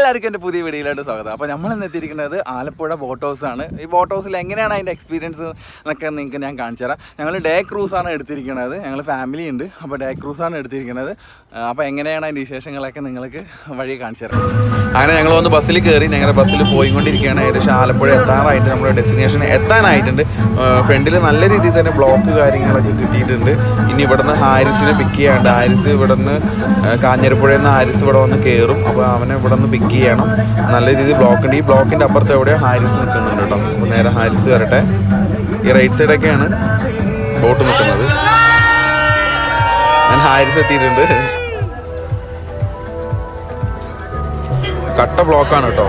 എല്ലാവർക്കും എൻ്റെ പുതിയ വീഡിയോയിലോട്ട് സ്വാഗതം അപ്പോൾ നമ്മൾ ഇന്ന് എത്തിയിരിക്കുന്നത് ആലപ്പുഴ ബോട്ട് ഹൗസ് ആണ് ഈ ബോട്ട് ഹൗസിൽ എങ്ങനെയാണ് അതിൻ്റെ എക്സ്പീരിയൻസ് എന്നൊക്കെ നിങ്ങൾക്ക് ഞാൻ കാണിച്ചു തരാം ഞങ്ങൾ ഡേ ക്രൂസാണ് എടുത്തിരിക്കുന്നത് ഞങ്ങൾ ഫാമിലി ഉണ്ട് അപ്പോൾ ഡേ ക്രൂസാണ് എടുത്തിരിക്കുന്നത് അപ്പോൾ എങ്ങനെയാണ് അതിൻ്റെ വിശേഷങ്ങളൊക്കെ നിങ്ങൾക്ക് വഴി കാണിച്ചു തരാം അങ്ങനെ ഞങ്ങൾ വന്ന് ബസ്സിൽ കയറി ഞങ്ങളുടെ ബസ്സിൽ പോയിക്കൊണ്ടിരിക്കുകയാണ് ഏകദേശം ആലപ്പുഴ എത്താറായിട്ട് നമ്മുടെ ഡെസ്റ്റിനേഷൻ എത്താനായിട്ടുണ്ട് ഫ്രണ്ടിൽ നല്ല രീതിയിൽ തന്നെ ബ്ലോക്ക് കാര്യങ്ങളൊക്കെ കിട്ടിയിട്ടുണ്ട് ഇനി ഇവിടുന്ന് ഹാരിസിനെ പിക്ക് ചെയ്യാണ്ട് ഹാരിസ് ഇവിടുന്ന് കാഞ്ഞിരപ്പുഴയിൽ നിന്ന് ഹാരിസ് ഇവിടെ വന്ന് കയറും അപ്പോൾ അവനെ ഇവിടെ നിന്ന് പിക്ക് ചെയ്യണം നല്ല രീതിയിൽ ബ്ലോക്ക് ഉണ്ട് ഈ ബ്ലോക്കിൻ്റെ അപ്പുറത്ത് എവിടെയോ ഹാരിസ് നിൽക്കുന്നുണ്ട് കേട്ടോ അപ്പോൾ നേരെ ഹാരിസ് വരട്ടെ ഈ റൈറ്റ് സൈഡൊക്കെയാണ് ബോട്ട് നിൽക്കുന്നത് ഞാൻ ഹാരിസ് എത്തിയിട്ടുണ്ട് കട്ട ബ്ലോക്കാണ് കേട്ടോ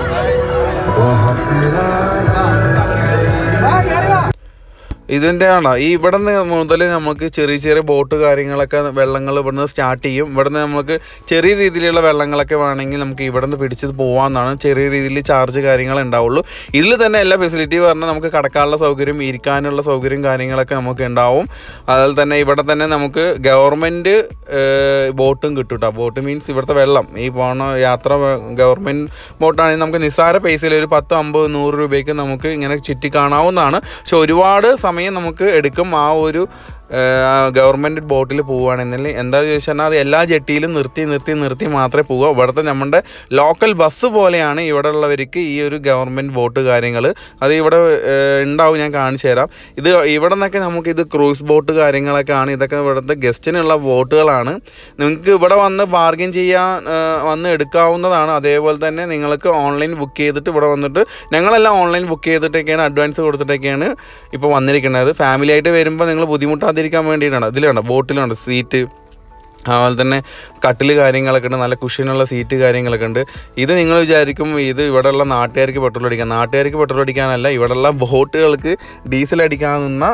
ഇതിൻ്റെ ആണോ ഈ ഇവിടെ നിന്ന് മുതൽ നമുക്ക് ചെറിയ ചെറിയ ബോട്ട് കാര്യങ്ങളൊക്കെ വെള്ളങ്ങൾ ഇവിടെ നിന്ന് സ്റ്റാർട്ട് ചെയ്യും ഇവിടെ നിന്ന് നമുക്ക് ചെറിയ രീതിയിലുള്ള വെള്ളങ്ങളൊക്കെ വേണമെങ്കിൽ നമുക്ക് ഇവിടെ നിന്ന് പിടിച്ച് പോകാമെന്നാണ് ചെറിയ രീതിയിൽ ചാർജ് കാര്യങ്ങൾ ഉണ്ടാവുള്ളൂ ഇതിൽ തന്നെ എല്ലാ ഫെസിലിറ്റി പറഞ്ഞാൽ നമുക്ക് കടക്കാനുള്ള സൗകര്യം ഇരിക്കാനുള്ള സൗകര്യം കാര്യങ്ങളൊക്കെ നമുക്ക് ഉണ്ടാവും അതുപോലെ തന്നെ ഇവിടെ തന്നെ നമുക്ക് ഗവൺമെൻറ് ബോട്ടും കിട്ടും കേട്ടോ ബോട്ട് മീൻസ് ഇവിടുത്തെ വെള്ളം ഈ പോണ യാത്ര ഗവൺമെൻറ് ബോട്ടാണെങ്കിൽ നമുക്ക് നിസ്സാര പൈസയിൽ ഒരു പത്ത് അമ്പത് നൂറ് രൂപയ്ക്ക് നമുക്ക് ഇങ്ങനെ ചുറ്റി കാണാവുന്നതാണ് പക്ഷെ ഒരുപാട് സമയം നമുക്ക് എടുക്കും ആ ഒരു ഗവൺമെൻറ് ബോട്ടിൽ പോവുകയാണെന്നില്ല എന്താ ചോദിച്ചാൽ അത് എല്ലാ ജെട്ടിയിലും നിർത്തി നിർത്തി നിർത്തി മാത്രമേ പോവുക ഇവിടുത്തെ നമ്മുടെ ലോക്കൽ ബസ് പോലെയാണ് ഇവിടെ ഉള്ളവർക്ക് ഈ ഒരു ഗവൺമെൻറ് ബോട്ട് കാര്യങ്ങൾ അത് ഇവിടെ ഏഹ്, ഉണ്ടാവും ഞാൻ കാണിച്ചു തരാം ഇത് ഇവിടെ നിന്നൊക്കെ നമുക്ക് ഇത് ക്രൂസ് ബോട്ട് കാര്യങ്ങളൊക്കെ ആണ് ഇതൊക്കെ ഇവിടുത്തെ ഗസ്റ്റിനുള്ള ബോട്ടുകളാണ് നിങ്ങൾക്ക് ഇവിടെ വന്ന് ബാർഗിൻ ചെയ്യാൻ ഏഹ്, വന്ന് എടുക്കാവുന്നതാണ് അതേപോലെ തന്നെ നിങ്ങൾക്ക് ഓൺലൈൻ ബുക്ക് ചെയ്തിട്ട് ഇവിടെ വന്നിട്ട് ഞങ്ങളെല്ലാം ഓൺലൈൻ ബുക്ക് ചെയ്തിട്ടൊക്കെയാണ് അഡ്വാൻസ് കൊടുത്തിട്ടൊക്കെയാണ് ഇപ്പോൾ വന്നിരിക്കുന്നത് ഫാമിലി ആയിട്ട് വരുമ്പോൾ നിങ്ങൾ ബുദ്ധിമുട്ടാതിരിക്കാൻ വേണ്ടിയിട്ടാണ് ഇതിലാണ് ബോട്ടിലുണ്ട് സീറ്റ് അതുപോലെ തന്നെ കട്ടിൽ കാര്യങ്ങളൊക്കെ ഉണ്ട് നല്ല കുഷ്യനുള്ള സീറ്റ് കാര്യങ്ങളൊക്കെ ഉണ്ട് ഇത് നിങ്ങൾ വിചാരിക്കും ഇത് ഇവിടെയുള്ള നാട്ടുകാർക്ക് പെട്രോൾ അടിക്കാൻ നാട്ടുകാർക്ക് പെട്രോൾ അടിക്കാനല്ല ഇവിടെയുള്ള ബോട്ടുകൾക്ക് ഡീസൽ അടിക്കാവുന്ന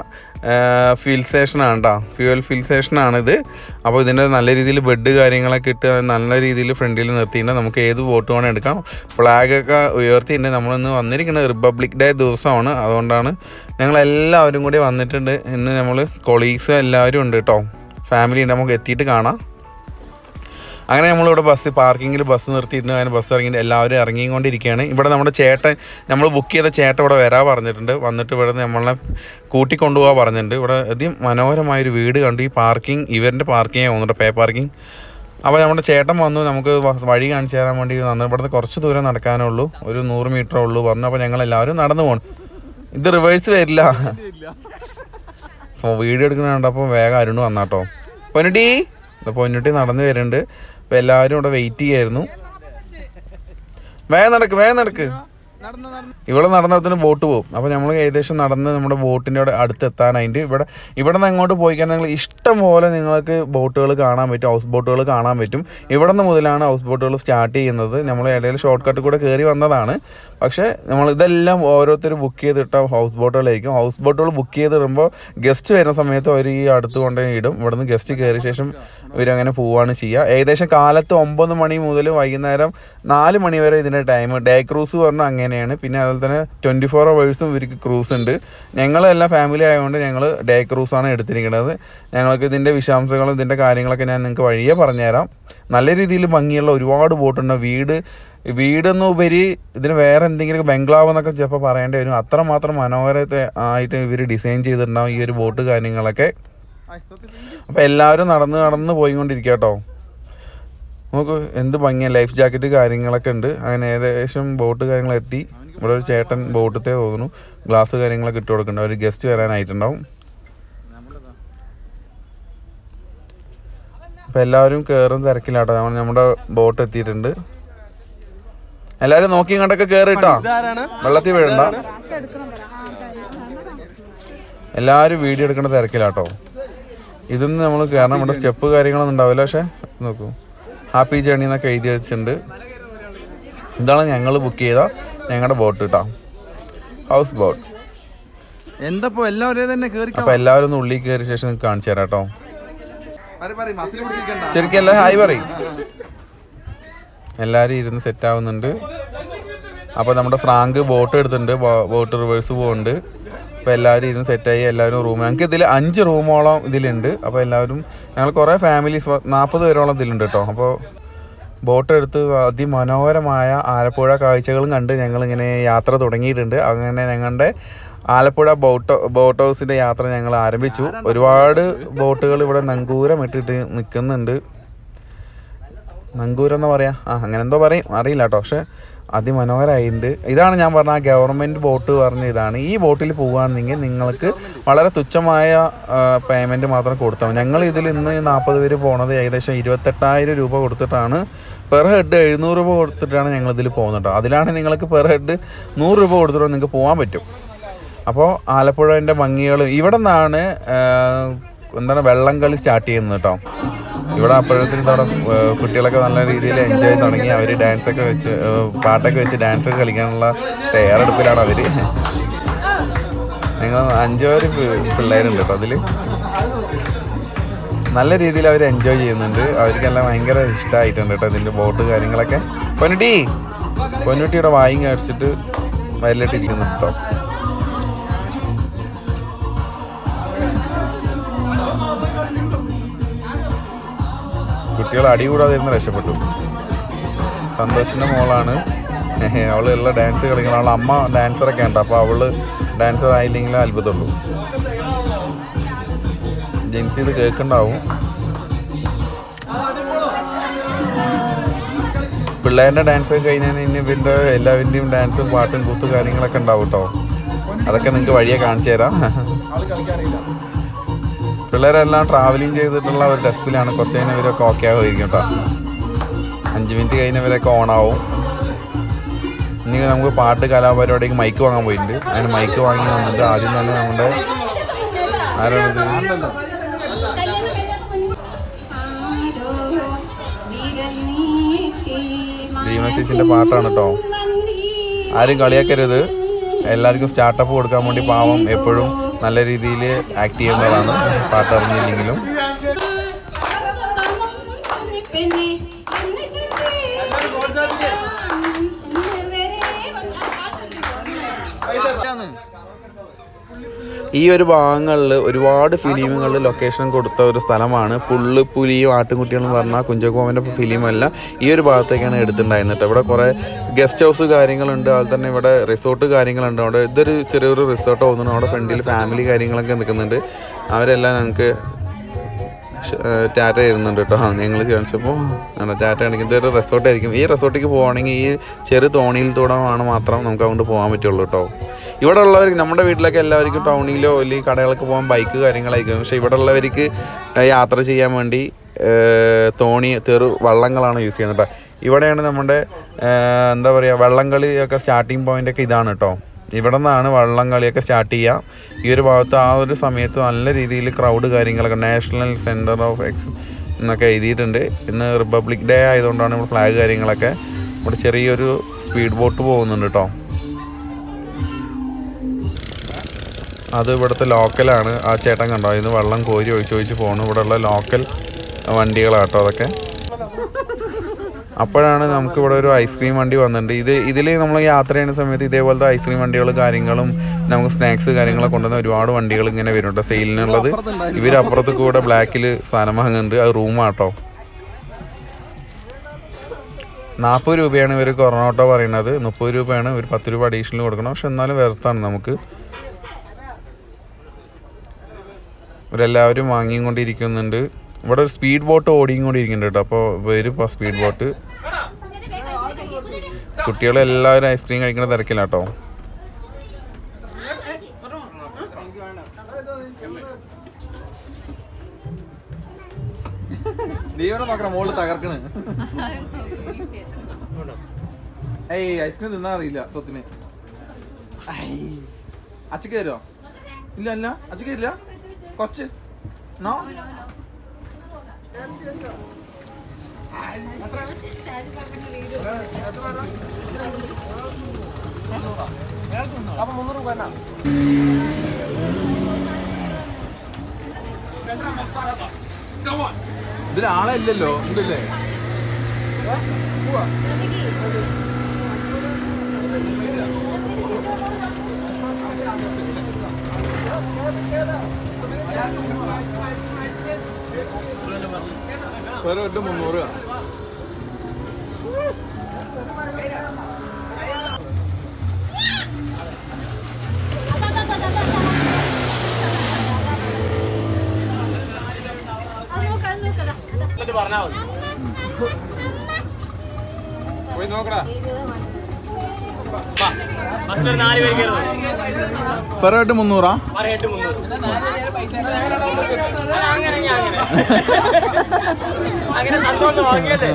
ഫിൽ സ്റ്റേഷനാണ് കേട്ടോ ഫ്യൂവൽ ഫിൽ സ്റ്റേഷനാണിത് അപ്പോൾ ഇതിൻ്റെ നല്ല രീതിയിൽ ബെഡ് കാര്യങ്ങളൊക്കെ ഇട്ട് നല്ല രീതിയിൽ ഫ്രണ്ടിൽ നിർത്തിയിട്ട് നമുക്ക് ഏത് ബോട്ട് വേണം എടുക്കാം ഫ്ലാഗൊക്കെ ഉയർത്തിയിട്ട് നമ്മളിന്ന് വന്നിരിക്കുന്നത് റിപ്പബ്ലിക് ഡേ ദിവസമാണ് അതുകൊണ്ടാണ് ഞങ്ങളെല്ലാവരും കൂടി വന്നിട്ടുണ്ട് ഇന്ന് നമ്മൾ കൊളീഗ്സ് എല്ലാവരും ഉണ്ട് കേട്ടോ ഫാമിലി ഉണ്ട് നമുക്ക് എത്തിയിട്ട് കാണാം അങ്ങനെ നമ്മളിവിടെ ബസ് പാർക്കിങ്ങിൽ ബസ് നിർത്തിയിട്ട് അങ്ങനെ ബസ് ഇറങ്ങി എല്ലാവരും ഇറങ്ങിക്കൊണ്ടിരിക്കുകയാണ് ഇവിടെ നമ്മുടെ ചേട്ടൻ നമ്മൾ ബുക്ക് ചെയ്ത ചേട്ടൻ ഇവിടെ വരാൻ പറഞ്ഞിട്ടുണ്ട് വന്നിട്ട് ഇവിടെ നമ്മളെ കൂട്ടിക്കൊണ്ടുപോകാൻ പറഞ്ഞിട്ടുണ്ട് ഇവിടെ അധികം മനോഹരമായൊരു വീട് കണ്ടു ഈ പാർക്കിംഗ് ഇവരുടെ പാർക്കിംഗ് തോന്നുന്നുണ്ട് പേ പാർക്കിംഗ് അപ്പോൾ നമ്മുടെ ചേട്ടൻ വന്നു നമുക്ക് വ- വഴി കാണിച്ചു തരാൻ വേണ്ടി വന്നു ഇവിടുന്ന് കുറച്ച് ദൂരം നടക്കാനേ ഉള്ളൂ ഒരു നൂറ് മീറ്ററേ ഉള്ളൂ പറഞ്ഞു അപ്പോൾ ഞങ്ങൾ എല്ലാവരും നടന്നു പോകണം ഇത് റിവേഴ്സ് വരില്ല അപ്പോൾ വീഡിയോ എടുക്കുന്ന കണ്ടപ്പോൾ വേഗം അരുണ് വന്നാട്ടോ പൊന്നുട്ടി ഇതാ പൊന്നുട്ടി നടന്നു വരുന്നുണ്ട് അപ്പോൾ എല്ലാവരും ഇവിടെ വെയിറ്റ് ചെയ്യായിരുന്നു വേഗം നടക്ക് വേഗം നടക്ക് ഇവിടെ നടന്നതിന് ബോട്ട് പോകും അപ്പോൾ നമ്മൾ ഏകദേശം നടന്ന് നമ്മുടെ ബോട്ടിൻ്റെ അവിടെ അടുത്ത് എത്താനായിട്ട് ഇവിടെ ഇവിടെ നിന്ന് അങ്ങോട്ട് പോയി കഴിഞ്ഞാൽ നിങ്ങൾ ഇഷ്ടം പോലെ നിങ്ങൾക്ക് ബോട്ടുകൾ കാണാൻ പറ്റും ഹൗസ് ബോട്ടുകൾ കാണാൻ പറ്റും ഇവിടെ നിന്ന് മുതലാണ് ഹൗസ് ബോട്ടുകൾ സ്റ്റാർട്ട് ചെയ്യുന്നത് നമ്മൾ ഇടയിൽ ഷോർട്ട് കട്ട് കൂടെ കയറി വന്നതാണ് പക്ഷേ നമ്മൾ ഇതെല്ലാം ഓരോരുത്തർ ബുക്ക് ചെയ്തിട്ട ഹൗസ് ബോട്ടുകളായിരിക്കും ഹൗസ് ബോട്ടുകൾ ബുക്ക് ചെയ്തിടുമ്പോൾ ഗസ്റ്റ് വരുന്ന സമയത്ത് അവർ ഈ അടുത്ത് കൊണ്ടുപോയി ഇടും ഇവിടെ നിന്ന് ഗസ്റ്റ് കയറിയ ശേഷം ഇവരങ്ങനെ പോവുകയാണ് ചെയ്യുക ഏകദേശം കാലത്ത് ഒമ്പത് മണി മുതൽ വൈകുന്നേരം നാല് മണി വരെ ഇതിൻ്റെ ടൈം ഡേ ക്രൂസ് പറഞ്ഞാൽ അങ്ങനെയാണ് പിന്നെ അതുപോലെ തന്നെ ട്വൻറ്റി ഫോർ അവേഴ്സും ഇവർക്ക് ക്രൂസ് ഉണ്ട് ഞങ്ങളെല്ലാം ഫാമിലി ആയതുകൊണ്ട് ഞങ്ങൾ ഡേ ക്രൂസാണ് എടുത്തിരിക്കുന്നത് ഞങ്ങൾക്ക് ഇതിൻ്റെ വിശാംശങ്ങളും ഇതിൻ്റെ കാര്യങ്ങളൊക്കെ ഞാൻ നിങ്ങൾക്ക് വഴിയേ പറഞ്ഞുതരാം നല്ല രീതിയിൽ ഭംഗിയുള്ള ഒരുപാട് ബോട്ടുണ്ട് വീട് വീടെന്ന് ഉപരി ഇതിന് വേറെ എന്തെങ്കിലും ബംഗ്ലാവ് എന്നൊക്കെ ചിലപ്പോൾ പറയേണ്ടി വരും അത്രമാത്രം മനോഹരത്തെ ആയിട്ട് ഇവർ ഡിസൈൻ ചെയ്തിട്ടുണ്ടാവും ഈ ഒരു ബോട്ട് കാര്യങ്ങളൊക്കെ അപ്പോൾ എല്ലാവരും നടന്ന് നടന്ന് പോയിക്കൊണ്ടിരിക്കുക കേട്ടോ നമുക്ക് എന്ത് ഭംഗിയാണ് ലൈഫ് ജാക്കറ്റ് കാര്യങ്ങളൊക്കെ ഉണ്ട് അങ്ങനെ ഏകദേശം ബോട്ട് കാര്യങ്ങൾ എത്തി ഇവിടെ ഒരു ചേട്ടൻ ബോട്ടത്തെ തോന്നുന്നു ഗ്ലാസ് കാര്യങ്ങളൊക്കെ ഇട്ട് കൊടുക്കുന്നുണ്ട് ഒരു ഗസ്റ്റ് വരാനായിട്ടുണ്ടാവും അപ്പോൾ എല്ലാവരും കയറും തിരക്കിലാട്ടോ നമ്മൾ നമ്മുടെ ബോട്ട് എത്തിയിട്ടുണ്ട് എല്ലാവരും നോക്കി കണ്ടൊക്കെ കയറിട്ടോ വെള്ളത്തിൽ വീഴണ്ട എല്ലാവരും വീഡിയോ എടുക്കേണ്ട തിരക്കിലാട്ടോ ഇതൊന്നും നമ്മൾ കയറണം നമ്മുടെ സ്റ്റെപ്പ് കാര്യങ്ങളൊന്നും ഉണ്ടാവില്ല പക്ഷേ നോക്കൂ ഹാപ്പി ജേണി എന്നൊക്കെ എഴുതി വെച്ചിട്ടുണ്ട് ഇതാണ് ഞങ്ങൾ ബുക്ക് ചെയ്ത ഞങ്ങളുടെ ബോട്ട് കേട്ടോ ഹൗസ് ബോട്ട് എന്തപ്പോ എല്ലാവരും തന്നെ കേറി അപ്പോൾ എല്ലാവരും ഒന്ന് ഉള്ളിൽ കയറിയ ശേഷം നിങ്ങൾക്ക് കാണിച്ചു തരാം കേട്ടോ ശരിക്കും എല്ലാം ഹായ് പറയും എല്ലാവരും ഇരുന്ന് സെറ്റ് ആവുന്നുണ്ട് അപ്പോൾ നമ്മുടെ ഫ്രാങ്ക് ബോട്ട് എടുത്തിട്ടുണ്ട് ബോ- ബോട്ട് റിവേഴ്സ് പോകുന്നുണ്ട് അപ്പോൾ എല്ലാവരും ഇരുന്ന് സെറ്റായി എല്ലാവരും റൂം ഞങ്ങൾക്ക് ഇതിൽ അഞ്ച് റൂമോളം ഇതിലുണ്ട് അപ്പോൾ എല്ലാവരും ഞങ്ങൾ കുറേ ഫാമിലീസ് നാൽപ്പത് പേരോളം ഇതിലുണ്ട് കേട്ടോ അപ്പോൾ ബോട്ട് എടുത്ത് അതിമനോഹരമായ ആലപ്പുഴ കാഴ്ചകളും കണ്ട് ഞങ്ങളിങ്ങനെ യാത്ര തുടങ്ങിയിട്ടുണ്ട് അങ്ങനെ ഞങ്ങളുടെ ആലപ്പുഴ ബോട്ട് ബോട്ട് ഹൗസിൻ്റെ യാത്ര ഞങ്ങൾ ആരംഭിച്ചു ഒരുപാട് ബോട്ടുകൾ ഇവിടെ നങ്കൂരം ഇട്ടിട്ട് നിൽക്കുന്നുണ്ട് നങ്കൂരം എന്ന് പറയാ ആ അങ്ങനെ എന്തോ പറയും അറിയില്ല കേട്ടോ പക്ഷെ അതിമനോഹരമായിട്ടുണ്ട് ഇതാണ് ഞാൻ പറഞ്ഞ ആ ഗവൺമെൻറ് ബോട്ട് പറഞ്ഞ ഇതാണ് ഈ ബോട്ടിൽ പോകുകയാണെങ്കിൽ നിങ്ങൾക്ക് വളരെ തുച്ഛമായ പേയ്മെൻറ്റ് മാത്രം കൊടുത്താൽ മതി ഞങ്ങൾ ഇതിൽ ഇന്ന് നാൽപ്പത് പേര് പോണത് ഏകദേശം ഇരുപത്തെട്ടായിരം രൂപ കൊടുത്തിട്ടാണ് പെർ ഹെഡ് എഴുന്നൂറ് രൂപ കൊടുത്തിട്ടാണ് ഞങ്ങൾ ഇതിൽ പോകുന്നത് കേട്ടോ അതിലാണ് നിങ്ങൾക്ക് പെർ ഹെഡ് നൂറ് രൂപ കൊടുത്തിട്ട് നിങ്ങൾക്ക് പോകാൻ പറ്റും അപ്പോൾ ആലപ്പുഴൻ്റെ ഭംഗികൾ ഇവിടെ നിന്നാണ് എന്താണ് വെള്ളം കളി സ്റ്റാർട്ട് ചെയ്യുന്നത് കേട്ടോ ഇവിടെ അപ്പോഴത്തേക്കും അവിടെ ഏഹ്, കുട്ടികളൊക്കെ നല്ല രീതിയിൽ എൻജോയ് തുടങ്ങി അവർ ഡാൻസ് ഒക്കെ വെച്ച് ഏഹ്, പാട്ടൊക്കെ വെച്ച് ഡാൻസ് ഒക്കെ കളിക്കാനുള്ള തയ്യാറെടുപ്പിലാണ് അവർ നിങ്ങൾ അഞ്ചുപേര് പിള്ളേരുണ്ട് കേട്ടോ അതിൽ നല്ല രീതിയിൽ അവർ എൻജോയ് ചെയ്യുന്നുണ്ട് അവർക്കെല്ലാം ഭയങ്കര ഇഷ്ടമായിട്ടുണ്ട് കേട്ടോ ഇതിൻ്റെ ബോട്ട് കാര്യങ്ങളൊക്കെ പൊന്നുട്ടി പൊന്നുട്ടിയുടെ വായും കഴിച്ചിട്ട് വയലിട്ടിരിക്കുന്നു കേട്ടോ കുട്ടികൾ അടി കൂടാതെ ഇരുന്ന് രക്ഷപ്പെട്ടു സന്തോഷിൻ്റെ മോളാണ് അവള് എല്ലാ ഡാൻസ് കളിക്കണം അവളെ അമ്മ ഡാൻസറൊക്കെ ഉണ്ട് അപ്പോൾ അവള് ഡാൻസർ ആയില്ലെങ്കിലും അത്ഭുതമുള്ളൂ ജെൻസി ഇത് കേൾക്കുന്നുണ്ടാവും പിള്ളേരുടെ ഡാൻസ് ഒക്കെ കഴിഞ്ഞാൽ ഇനി ഇവരുടെ എല്ലാവരുടെയും ഡാൻസും പാട്ടും കൂത്തും കാര്യങ്ങളൊക്കെ ഉണ്ടാവും കേട്ടോ അതൊക്കെ നിങ്ങൾക്ക് വഴിയെ കാണിച്ചു തരാം പിള്ളേരെല്ലാം ട്രാവലിംഗ് ചെയ്തിട്ടുള്ള ഒരു ഡെസ്കിലാണ് കുറച്ച് കഴിഞ്ഞാൽ ഇവരൊക്കെ ഓക്കെ ആവുമായിരിക്കും കേട്ടോ അഞ്ച് മിനിറ്റ് കഴിഞ്ഞവരൊക്കെ ഓണാവും ഇനി നമുക്ക് പാട്ട് കലാപരിപാടിക്ക് മൈക്ക് വാങ്ങാൻ പോയിട്ടുണ്ട് അതിന് മൈക്ക് വാങ്ങി വന്നിട്ട് ആദ്യം തന്നെ നമ്മുടെ ആരാണിത് ദീപ ചേച്ചിന്റെ പാട്ടാണ് കേട്ടോ ആരും കളിയാക്കരുത് എല്ലാവർക്കും സ്റ്റാർട്ടപ്പ് കൊടുക്കാൻ വേണ്ടി പാവം എപ്പോഴും നല്ല രീതിയിൽ ആക്ട് ചെയ്യുന്നതാണ് പാട്ട് അറിഞ്ഞില്ലെങ്കിലും ഈ ഒരു ഭാഗങ്ങളിൽ ഒരുപാട് ഫിലിമുകളിൽ ലൊക്കേഷൻ കൊടുത്ത ഒരു സ്ഥലമാണ് പുള്ള് പുലിയും ആട്ടുംകുട്ടികളും എന്ന് പറഞ്ഞാൽ കുഞ്ചകോമൻ്റെ ഫിലിമെല്ലാം ഈ ഒരു ഭാഗത്തേക്കാണ് എടുത്തിട്ടുണ്ടായിരുന്നത് കേട്ടോ. ഇവിടെ കുറേ ഗസ്റ്റ് ഹൗസ് കാര്യങ്ങളുണ്ട് അതുപോലെ തന്നെ ഇവിടെ റിസോർട്ട് കാര്യങ്ങളുണ്ട് അവിടെ ഇതൊരു ചെറിയൊരു റിസോർട്ട് തോന്നുന്നു അവിടെ ഫ്രണ്ടിൽ ഫാമിലി കാര്യങ്ങളൊക്കെ നിൽക്കുന്നുണ്ട് അവരെല്ലാം ഞങ്ങൾക്ക് ഷ- ഏഹ് ടാറ്റ തരുന്നുണ്ട് കേട്ടോ ഞങ്ങൾ കാണിച്ചപ്പോൾ ആണ് ടാറ്റ കാണിക്കുന്നത് ഇതൊരു റിസോർട്ടായിരിക്കും ഈ റിസോർട്ടിലേക്ക് പോകണമെങ്കിൽ ഈ ചെറു തോണിയിലൂടെ ആണ് മാത്രം നമുക്ക് അതുകൊണ്ട് പോകാൻ പറ്റുള്ളൂ കേട്ടോ ഇവിടെ ഉള്ളവർക്ക് നമ്മുടെ വീട്ടിലൊക്കെ എല്ലാവർക്കും ടൗണിലോ അല്ലെങ്കിൽ കടകളൊക്കെ പോകാൻ ബൈക്ക് കാര്യങ്ങളായിരിക്കും പക്ഷേ ഇവിടെ ഉള്ളവർക്ക് ഏഹ് യാത്ര ചെയ്യാൻ വേണ്ടി ഏഹ് തോണി തെറു വള്ളങ്ങളാണ് യൂസ് ചെയ്യുന്നത് കേട്ടോ ഇവിടെയാണ് നമ്മുടെ ഏഹ് എന്താ പറയുക വള്ളംകളിയൊക്കെ സ്റ്റാർട്ടിങ് പോയിൻ്റൊക്കെ ഇതാണ് കേട്ടോ ഇവിടെ നിന്നാണ് വള്ളം കളിയൊക്കെ സ്റ്റാർട്ട് ചെയ്യുക ഈ ഒരു ഭാഗത്ത് ആ ഒരു സമയത്ത് നല്ല രീതിയിൽ ക്രൗഡ് കാര്യങ്ങളൊക്കെ നാഷണൽ സെൻറ്റർ ഓഫ് എക്സ് എന്നൊക്കെ എഴുതിയിട്ടുണ്ട് ഇന്ന് റിപ്പബ്ലിക് ഡേ ആയതുകൊണ്ടാണ് ഇവിടെ ഫ്ലാഗ് കാര്യങ്ങളൊക്കെ ഇവിടെ ചെറിയൊരു സ്പീഡ് ബോട്ട് പോകുന്നുണ്ട് കേട്ടോ അത് ഇവിടുത്തെ ലോക്കലാണ് ആ ചേട്ടൻ കണ്ടോ ഇന്ന് വെള്ളം കോരി ഒഴിച്ച് ഒഴിച്ച് പോകണം ഇവിടെയുള്ള ലോക്കൽ വണ്ടികളാട്ടോ അതൊക്കെ അപ്പോഴാണ് നമുക്ക് ഇവിടെ ഒരു ഐസ്ക്രീം വണ്ടി വന്നിട്ടുണ്ട് ഇത് ഇതിൽ നമ്മൾ യാത്ര ചെയ്യുന്ന സമയത്ത് ഇതേപോലത്തെ ഐസ്ക്രീം വണ്ടികൾ കാര്യങ്ങളും നമുക്ക് സ്നാക്സ് കാര്യങ്ങളൊക്കെ കൊണ്ടുവന്ന ഒരുപാട് വണ്ടികൾ ഇങ്ങനെ വരുന്നുണ്ട് സെയിലിനുള്ളത് ഇവർ അപ്പുറത്ത് കൂടെ ബ്ലാക്കിൽ സാധനം വാങ്ങുന്നുണ്ട് അത് റൂമാട്ടോ നാൽപ്പത് രൂപയാണ് ഇവർ കൊറോണോട്ടോ പറയുന്നത് മുപ്പത് രൂപയാണ് ഒരു പത്ത് രൂപ അഡീഷണൽ കൊടുക്കണം പക്ഷെ എന്നാലും വെറുത്താണ് നമുക്ക് ഇവരെല്ലാവരും വാങ്ങിയും കൊണ്ടിരിക്കുന്നുണ്ട് ഇവിടെ ഒരു സ്പീഡ് ബോട്ട് ഓടിയും കൊണ്ടിരിക്കുന്നുണ്ട് കേട്ടോ അപ്പോൾ വരും ഇപ്പോൾ സ്പീഡ് ബോട്ട് കുട്ടികളെല്ലാവരും ഐസ്ക്രീം കഴിക്കുന്ന തിരക്കിലാട്ടോ ദൈവനെ നോക്കണം മോള് തകർക്കണ് ഏയ് ഐസ്ക്രീം തിന്നാൻ അറിയില്ല സ്വത്തിന് അച്ചക്ക് തരുമോ ഇല്ല അല്ല അച്ചക്ക് തരില്ല കൊച്ച് നോ ഇതിലാളെ ഇല്ലല്ലോ ഉണ്ടല്ലേ വേറെ ഒരു മുന്നൂറ് അത് നോക്ക്, അത് നോക്ക്, ദാ, ദാ. എന്നിട്ട് പറഞ്ഞാൽ മതി പോയി നോക്കടാ ഫസ്റ്റ് ഒരു നാല് പേര് കയറുന്നത് പെർ ഹെഡ് മുന്നൂറാ പറയട്ട് മുന്നൂറ് അങ്ങനെ അങ്ങനെ അങ്ങനെ സന്തോഷം വാങ്ങിയല്ലേ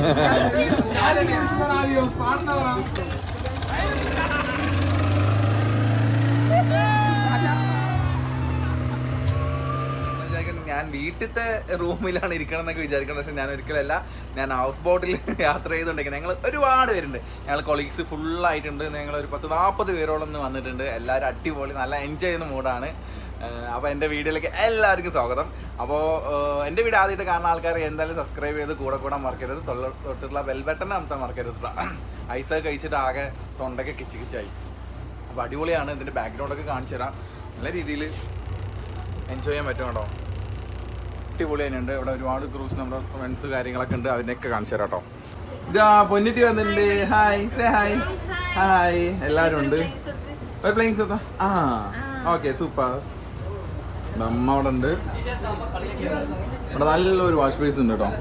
ഞാൻ വീട്ടിലത്തെ റൂമിലാണ് ഇരിക്കണം എന്നൊക്കെ വിചാരിക്കണം പക്ഷെ ഞാൻ ഒരിക്കലല്ല ഞാൻ ഹൗസ് ബോട്ടിൽ യാത്ര ചെയ്തുകൊണ്ടിരിക്കുന്നത് ഞങ്ങൾ ഒരുപാട് പേരുണ്ട് ഞങ്ങൾ കൊളീഗ്സ് ഫുള്ളായിട്ടുണ്ട് ഞങ്ങൾ ഒരു പത്ത് നാൽപ്പത് പേരോളം ഇന്ന് വന്നിട്ടുണ്ട് എല്ലാവരും അടിപൊളി നല്ല എൻജോയ് ചെയ്യുന്ന മൂഡാണ് അപ്പോൾ എൻ്റെ വീഡിയോയിലേക്ക് എല്ലാവർക്കും സ്വാഗതം അപ്പോൾ എൻ്റെ വീഡിയോ ആദ്യമായിട്ട് കാണുന്ന ആൾക്കാർ എന്തായാലും സബ്സ്ക്രൈബ് ചെയ്ത് കൂടെ കൂടെ മറക്കരുത് തൊള്ള തൊട്ടുള്ള ബെൽ ബട്ടൺ അമർത്താൻ മറക്കരുത് കേട്ടോ ഐസൊക്കെ കഴിച്ചിട്ട് ആകെ തൊണ്ടൊക്കെ കിച്ച് കിച്ചായി അപ്പോൾ അടിപൊളിയാണ് ഇതിൻ്റെ ബാക്ക്ഗ്രൗണ്ടൊക്കെ കാണിച്ചു തരാം നല്ല രീതിയിൽ എൻജോയ് ചെയ്യാൻ പറ്റും കേട്ടോ അടിപൊളി തന്നെയുണ്ട് ഇവിടെ ഒരുപാട് ക്രൂസ് നമ്മുടെ ഫ്രണ്ട്സ് കാര്യങ്ങളൊക്കെ ഉണ്ട് അതിനൊക്കെ കാണിച്ചു തരാം കേട്ടോ ഇതാ പൊന്നിട്ടി വന്നിട്ടുണ്ട് ഹായ് സേ ഹായ് ഹായ് എല്ലാവരും ഉണ്ട് ഒരു പ്ലേയിങ്സ് എത്താ ആ ഓക്കെ സൂപ്പർ അമ്മ അവിടെ ഉണ്ട് ഇവിടെ നല്ലൊരു വാഷ് ബേസ് ഉണ്ട് കേട്ടോ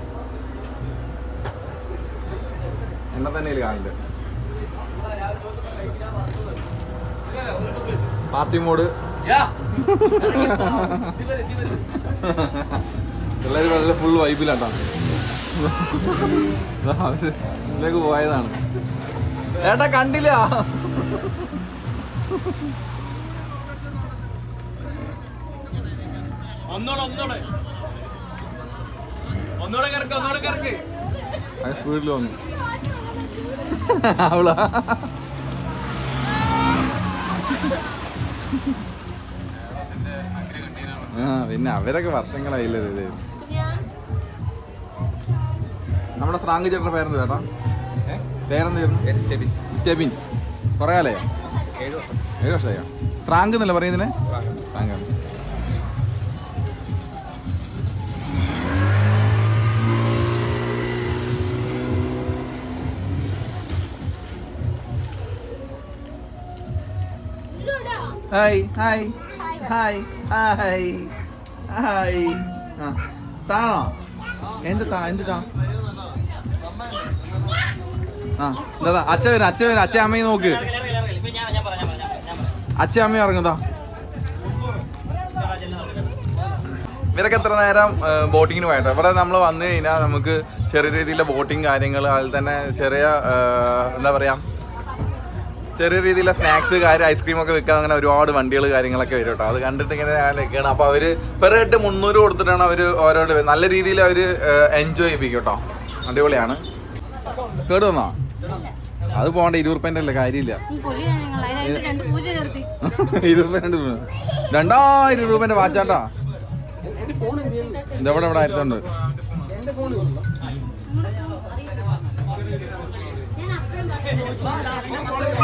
എന്നെ തന്നെ ഇതില് കാണുന്നുണ്ട് പാർട്ടി മോഡ് പിള്ളേര് വളരെ ഫുൾ വൈബിലാട്ടോ ഇതിലേക്ക് പോയതാണ് ഏട്ടാ കണ്ടില്ല ഒന്നോടെ ഒന്നോടെ ഒന്നോടെ കിടക്ക് ഒന്നോടെ കിടക്ക് സ്പീഡിൽ വന്നു അവളാ ആ പിന്നെ അവരൊക്കെ വർഷങ്ങളായില്ലേ ഇത് ഞാൻ നമ്മുടെ സ്രാങ്ക് ചേട്ടൻ്റെ പേരെന്ത് ചേട്ടാ പേരെന്ത് സ്റ്റെബിൻ സ്റ്റെബിൻ കുറേ കാലയോ ഏഴ് വർഷം ഏഴ് വർഷമായോ സ്രാങ്ക് എന്നല്ലേ പറയുന്നതിനെ സ്രാങ്ക് ഇല്ലടാ. Hi hi hi hi hi ആ താണോ എന്ത് താ എന്ത് താ ആ എന്താ അച്ഛ വരും അച്ഛ വരും അച്ഛ അമ്മയും നോക്ക് ഇപ്പൊ ഞാൻ ഞാൻ പറയാം ഞാൻ പറയാം ഞാൻ പറയാം അച്ഛ അമ്മയും ഇറങ്ങുതാ ഇവരൊക്കെ എത്ര നേരം ബോട്ടിങ്ങിന് പോയിട്ട് ഇവിടെ നമ്മൾ വന്നു കഴിഞ്ഞാൽ നമുക്ക് ചെറിയ രീതിയിലുള്ള ബോട്ടിങ് കാര്യങ്ങൾ അതിൽ തന്നെ ചെറിയ ആ, എന്താ പറയുക ചെറിയ രീതിയിലുള്ള സ്നാക്സ് കാര്യം ഐസ്ക്രീം ഒക്കെ വിൽക്കാൻ അങ്ങനെ ഒരുപാട് വണ്ടികൾ കാര്യങ്ങളൊക്കെ വരും കേട്ടോ അത് കണ്ടിട്ട് ഇങ്ങനെ നിൽക്കുകയാണ് അപ്പോൾ അവർ പെർ ഹെഡ് മുന്നൂറ് കൊടുത്തിട്ടാണ് അവർ ഓരോ നല്ല രീതിയിൽ അവർ എൻജോയ് ചെയ്യിപ്പിക്കും കേട്ടോ അടിപൊളിയാണ് കേട് വന്നോ അത് പോകണ്ട ഇരുപത് റുപ്യൻ്റെ അല്ലേ കാര്യമില്ല ഉം, പൊളിയാണ് നിങ്ങൾ അതിനായിട്ട് രണ്ട് പൂജ ചേർത്തി ഇരുപത് രൂപ രണ്ട് രൂപ രണ്ടായിരം രൂപന്റെ വാച്ചാട്ടാ ഇതെവിടെ ഇവിടെ ആയിരത്തുണ്ട് ഞാൻ അപ്പഴും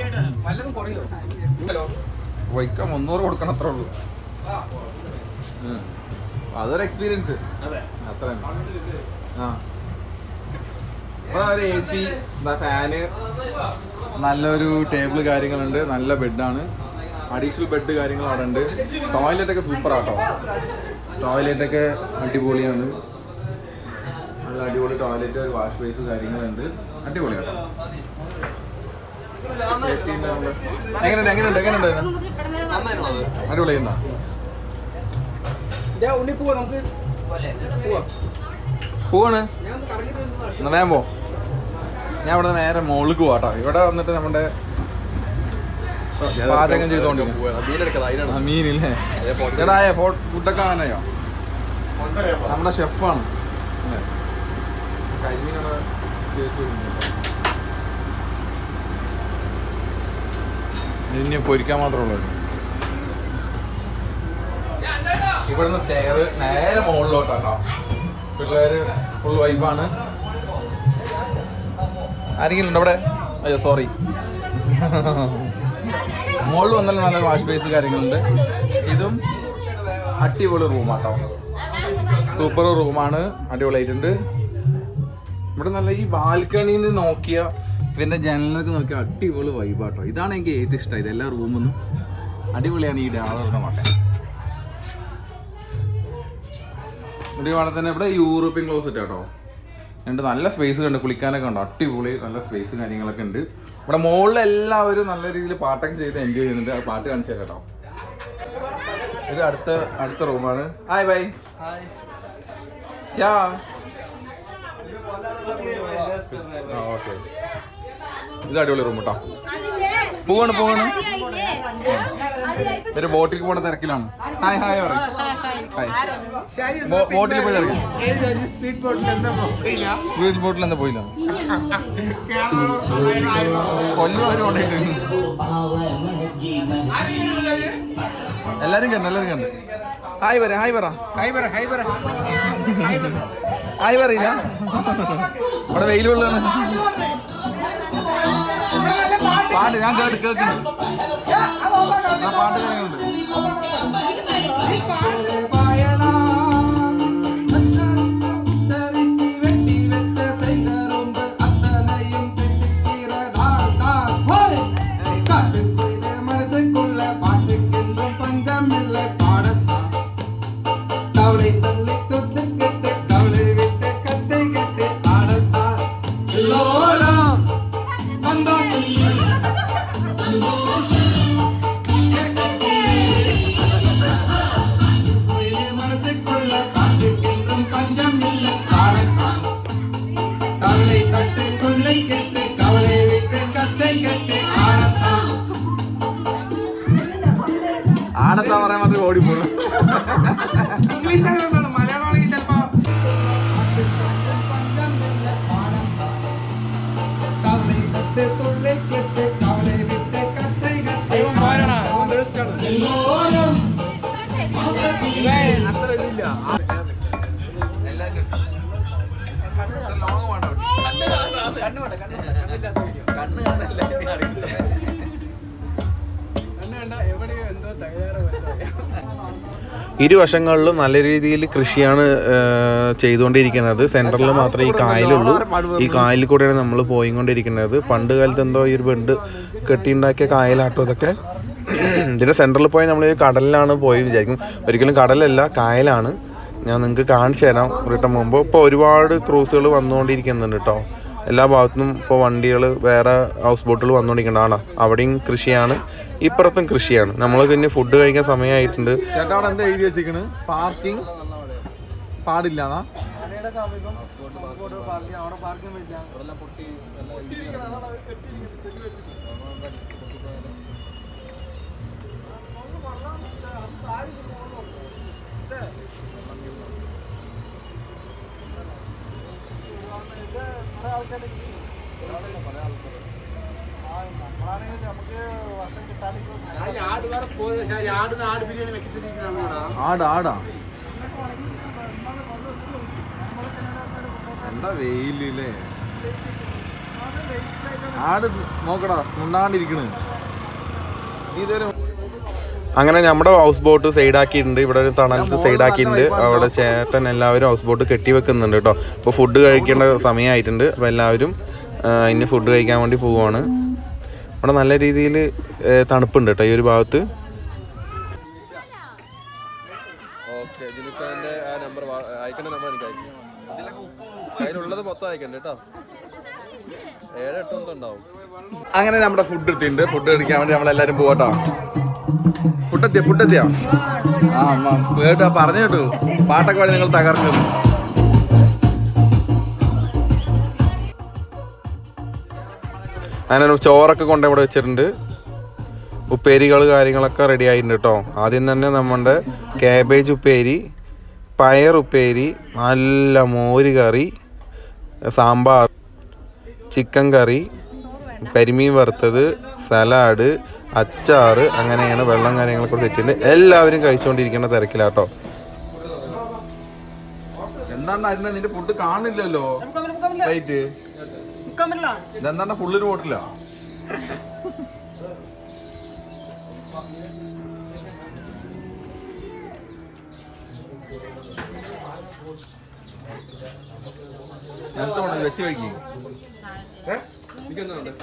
വൈക്കം മുന്നൂറ് കൊടുക്കണം അത്രേ ഉള്ളൂ ഉം. അതൊരു എക്സ്പീരിയൻസ് അത്ര ആ ഇവിടെ ഒരു എ സി ഫാന് നല്ലൊരു ടേബിൾ കാര്യങ്ങളുണ്ട് നല്ല ബെഡാണ് അഡീഷണൽ ബെഡ് കാര്യങ്ങൾ അവിടെ ഉണ്ട് ടോയ്ലറ്റ് ഒക്കെ സൂപ്പർ ആട്ടോ ടോയ്ലറ്റ് ഒക്കെ അടിപൊളിയാണ് നല്ല അടിപൊളി ടോയ്ലറ്റ് ഒരു വാഷ് ബേസ് കാര്യങ്ങളുണ്ട് അടിപൊളി കേട്ടോ എങ്ങനെയുണ്ട് എങ്ങനെയുണ്ട് എങ്ങനെയുണ്ട് അടിപൊളിയുണ്ടോ ഉണ്ണി പോവാ നമുക്ക് പോവാ പോവാണ് എന്നാ വേഗം പോ ഞാൻ ഇവിടെ നേരെ മുകളിലേക്ക് പോവാട്ടോ ഇവിടെ വന്നിട്ട് നമ്മുടെ പാചകം ചെയ്തോണ്ടിരിക്കും ആ മീനില്ലേ ചേട്ടാ ഫുഡൊക്കെ ആനയോ നമ്മുടെ ഷെഫാണ് അല്ലേ കരിമീനാണ് കേസ് വരുന്നത്. ഇനി പൊരിക്കാൻ മാത്രമേ ഉള്ളൂ ഇവിടുന്ന് സ്റ്റെയർ നേരെ മുകളിലോട്ടാട്ടോ പിള്ളേര് ഫുൾ വൈബാണ് ആരെങ്കിലും ഉണ്ടോ ഇവിടെ അയ്യോ സോറി മുകളിൽ വന്നാലും നല്ല വാഷ് ബേസ് കാര്യങ്ങളുണ്ട് ഇതും അടിപൊളി റൂമാട്ടോ സൂപ്പർ റൂമാണ് അടിപൊളിയായിട്ടുണ്ട് ഇവിടെ നല്ല ഈ ബാൽക്കണിയിൽ നിന്ന് നോക്കിയ പിന്നെ ജനലൊക്കെ നോക്കി അടിപൊളി വൈബാട്ടോ ഇതാണ് എനിക്ക് ഏറ്റവും ഇഷ്ടമായത് എല്ലാ റൂമൊന്നും അടിപൊളിയാണ് ഈ ഡാളറുടെ മട്ടൻ ഇവിടെ തന്നെ ഇവിടെ യൂറോപ്യൻ ക്ലോസറ്റ് കേട്ടോ ഉണ്ട് നല്ല സ്പേസ് ഉണ്ട് കുളിക്കാനൊക്കെ ഉണ്ട് അടിപൊളി നല്ല സ്പേസ് കാര്യങ്ങളൊക്കെ ഉണ്ട് ഇവിടെ മുകളിൽ എല്ലാവരും നല്ല രീതിയിൽ പാട്ടൊക്കെ ചെയ്ത് എൻജോയ് ചെയ്യുന്നുണ്ട് ആ പാട്ട് കാണിച്ചു തരാം കേട്ടോ ഇത് അടുത്ത അടുത്ത റൂമാണ് ഹായ് ബൈ യാ ഓക്കെ ഇത് അടിപൊളി റൂം കേട്ടോ പോവാണ് പോവാണ് ഒരു ബോട്ടിൽ പോണ തിരക്കിലാണ് ഹായ് ഹായ് പറയും ഹായ് ബോട്ടിൽ പോയി തിരക്കും സ്പീഡ് ബോട്ടിൽ എന്താ പോയില്ല വീൽ ബോട്ടിൽ എന്താ പോയില്ല കൊല്ലം വരെ കൊണ്ടിട്ട് എല്ലാരും കണ്ടു എല്ലാരും കണ്ടു ഹായ് പറ ഹായ് പറ ഹൈബർ ഹൈബർ ഹായ് പറയില്ല അവിടെ വെയിൽ കൊള്ളാണ് പാട്ട് ഞാൻ കേട്ട് കേൾക്കുന്നു ആ പാട്ട് കാര്യങ്ങളുണ്ട് கவலை தட்டு கொள்ளை கெட்டு கவலை விட்டு கச்சை கெட்டு ஆடத்தான் ആണെന്താ പറയാൻ മാത്രം ഓടിപ്പോണു ഇംഗ്ലീഷ് ആയതുകൊണ്ടാണ് മലയാളമാണെങ്കിൽ ചിലപ്പോ കവலை തട്ട് കൊള്ളை കെട്ട് കവலை വിട്ട് കച്ചை കെട്ട് എല്ലോരും അത്ര ഇതില്ല ഇരുവശങ്ങളിലും നല്ല രീതിയിൽ കൃഷിയാണ് ആ, ചെയ്തുകൊണ്ടിരിക്കുന്നത് സെന്ററിൽ മാത്രമേ ഈ കായലുള്ളൂ ഈ കായലിൽ കൂടെയാണ് നമ്മൾ പോയിക്കൊണ്ടിരിക്കുന്നത് പണ്ട് കാലത്ത് എന്തോ ഈ ഒരു ബെഡ് കെട്ടിയുണ്ടാക്കിയ കായലാട്ടോ ഇതൊക്കെ ഇതിന്റെ സെന്ററിൽ പോയി നമ്മൾ ഈ കടലിലാണ് പോയി വിചാരിക്കും ഒരിക്കലും കടലല്ല കായലാണ് ഞാൻ നിങ്ങൾക്ക് കാണിച്ചു തരാം റിട്ടേൺ മുമ്പ് ഇപ്പോൾ ഒരുപാട് ക്രൂസുകൾ വന്നുകൊണ്ടിരിക്കുന്നുണ്ട് കേട്ടോ എല്ലാ ഭാഗത്തുനിന്നും ഇപ്പോൾ വണ്ടികൾ വേറെ ഹൗസ് ബോട്ടുകൾ വന്നുകൊണ്ടിരിക്കുന്നതാണ് അവിടെയും കൃഷിയാണ് ഇപ്പുറത്തും കൃഷിയാണ് നമ്മൾ പിന്നെ ഫുഡ് കഴിക്കാൻ സമയമായിട്ടുണ്ട് ചേട്ടാ അവിടെ എന്താ എഴുതി വെച്ചിരിക്കണ് പാർക്കിംഗ് പാടില്ലാന്നാ ആടാ ആടാ എന്താ വെയിലല്ലേ ആട് നോക്കടാ മുണ്ടാണ്ടിരിക്കണ് അങ്ങനെ നമ്മുടെ ഹൗസ് ബോട്ട് സൈഡ് ആക്കിയിട്ടുണ്ട് ഇവിടെ ഒരു തണലത്ത് സൈഡ് ആക്കിയിട്ടുണ്ട് അവിടെ ചേട്ടൻ എല്ലാവരും ഹൗസ് ബോട്ട് കെട്ടി വെക്കുന്നുണ്ട് കേട്ടോ അപ്പോൾ ഫുഡ് കഴിക്കേണ്ട സമയമായിട്ടുണ്ട് അപ്പോൾ എല്ലാവരും ആ, ഇനി ഫുഡ് കഴിക്കാൻ വേണ്ടി പോവുകയാണ് ഇവിടെ നല്ല രീതിയിൽ തണുപ്പുണ്ട് കേട്ടോ ഈ ഒരു ഭാഗത്ത് ഓക്കെ ജിനിക്കാന്റെ ആ നമ്പർ അയക്കേണ്ട നമ്പർ എനിക്ക് അയക്കും അതിലുള്ളത് മൊത്തം അയക്കണ്ട കേട്ടോ ഏഴ് എട്ട് ഒന്നും ഉണ്ടാവും അങ്ങനെ നമ്മുടെ ഫുഡ് എടുത്തിട്ടുണ്ട് ഫുഡ് കഴിക്കാൻ വേണ്ടി നമ്മളെല്ലാരും പോകട്ടോ ഫുഡ് എത്തിയ ഫുഡ് എത്തിയാ ആ അമ്മ കേട്ടോ പറഞ്ഞു കേട്ടു പാട്ടൊക്കെ പാടി നിങ്ങൾ തകർക്കുന്നു അങ്ങനെ ചോറൊക്കെ കൊണ്ട് ഇവിടെ വെച്ചിട്ടുണ്ട് ഉപ്പേരികൾ കാര്യങ്ങളൊക്കെ റെഡി ആയിട്ടുണ്ട് കേട്ടോ ആദ്യം തന്നെ നമ്മുടെ കാബേജ് ഉപ്പേരി പയർ ഉപ്പേരി നല്ല മോര് കറി സാമ്പാർ ചിക്കൻ കറി കരിമീൻ വറുത്തത് സലാഡ് അച്ചാറ് അങ്ങനെയാണ് വെള്ളം കാര്യങ്ങളൊക്കെ സെറ്റിണ്ട് എല്ലാവരും കഴിച്ചുകൊണ്ടിരിക്കുന്ന തിരക്കിലാട്ടോ എന്താണ് അരുന്ന നിന്റെ ഫുഡ് കാണില്ലല്ലോ റൈറ്റ് ഇതെന്താണ് ഫുള്ളൊരു ബോട്ടില്ല നേരത്തെ വെച്ച് കഴിക്കും എനിക്കെന്താ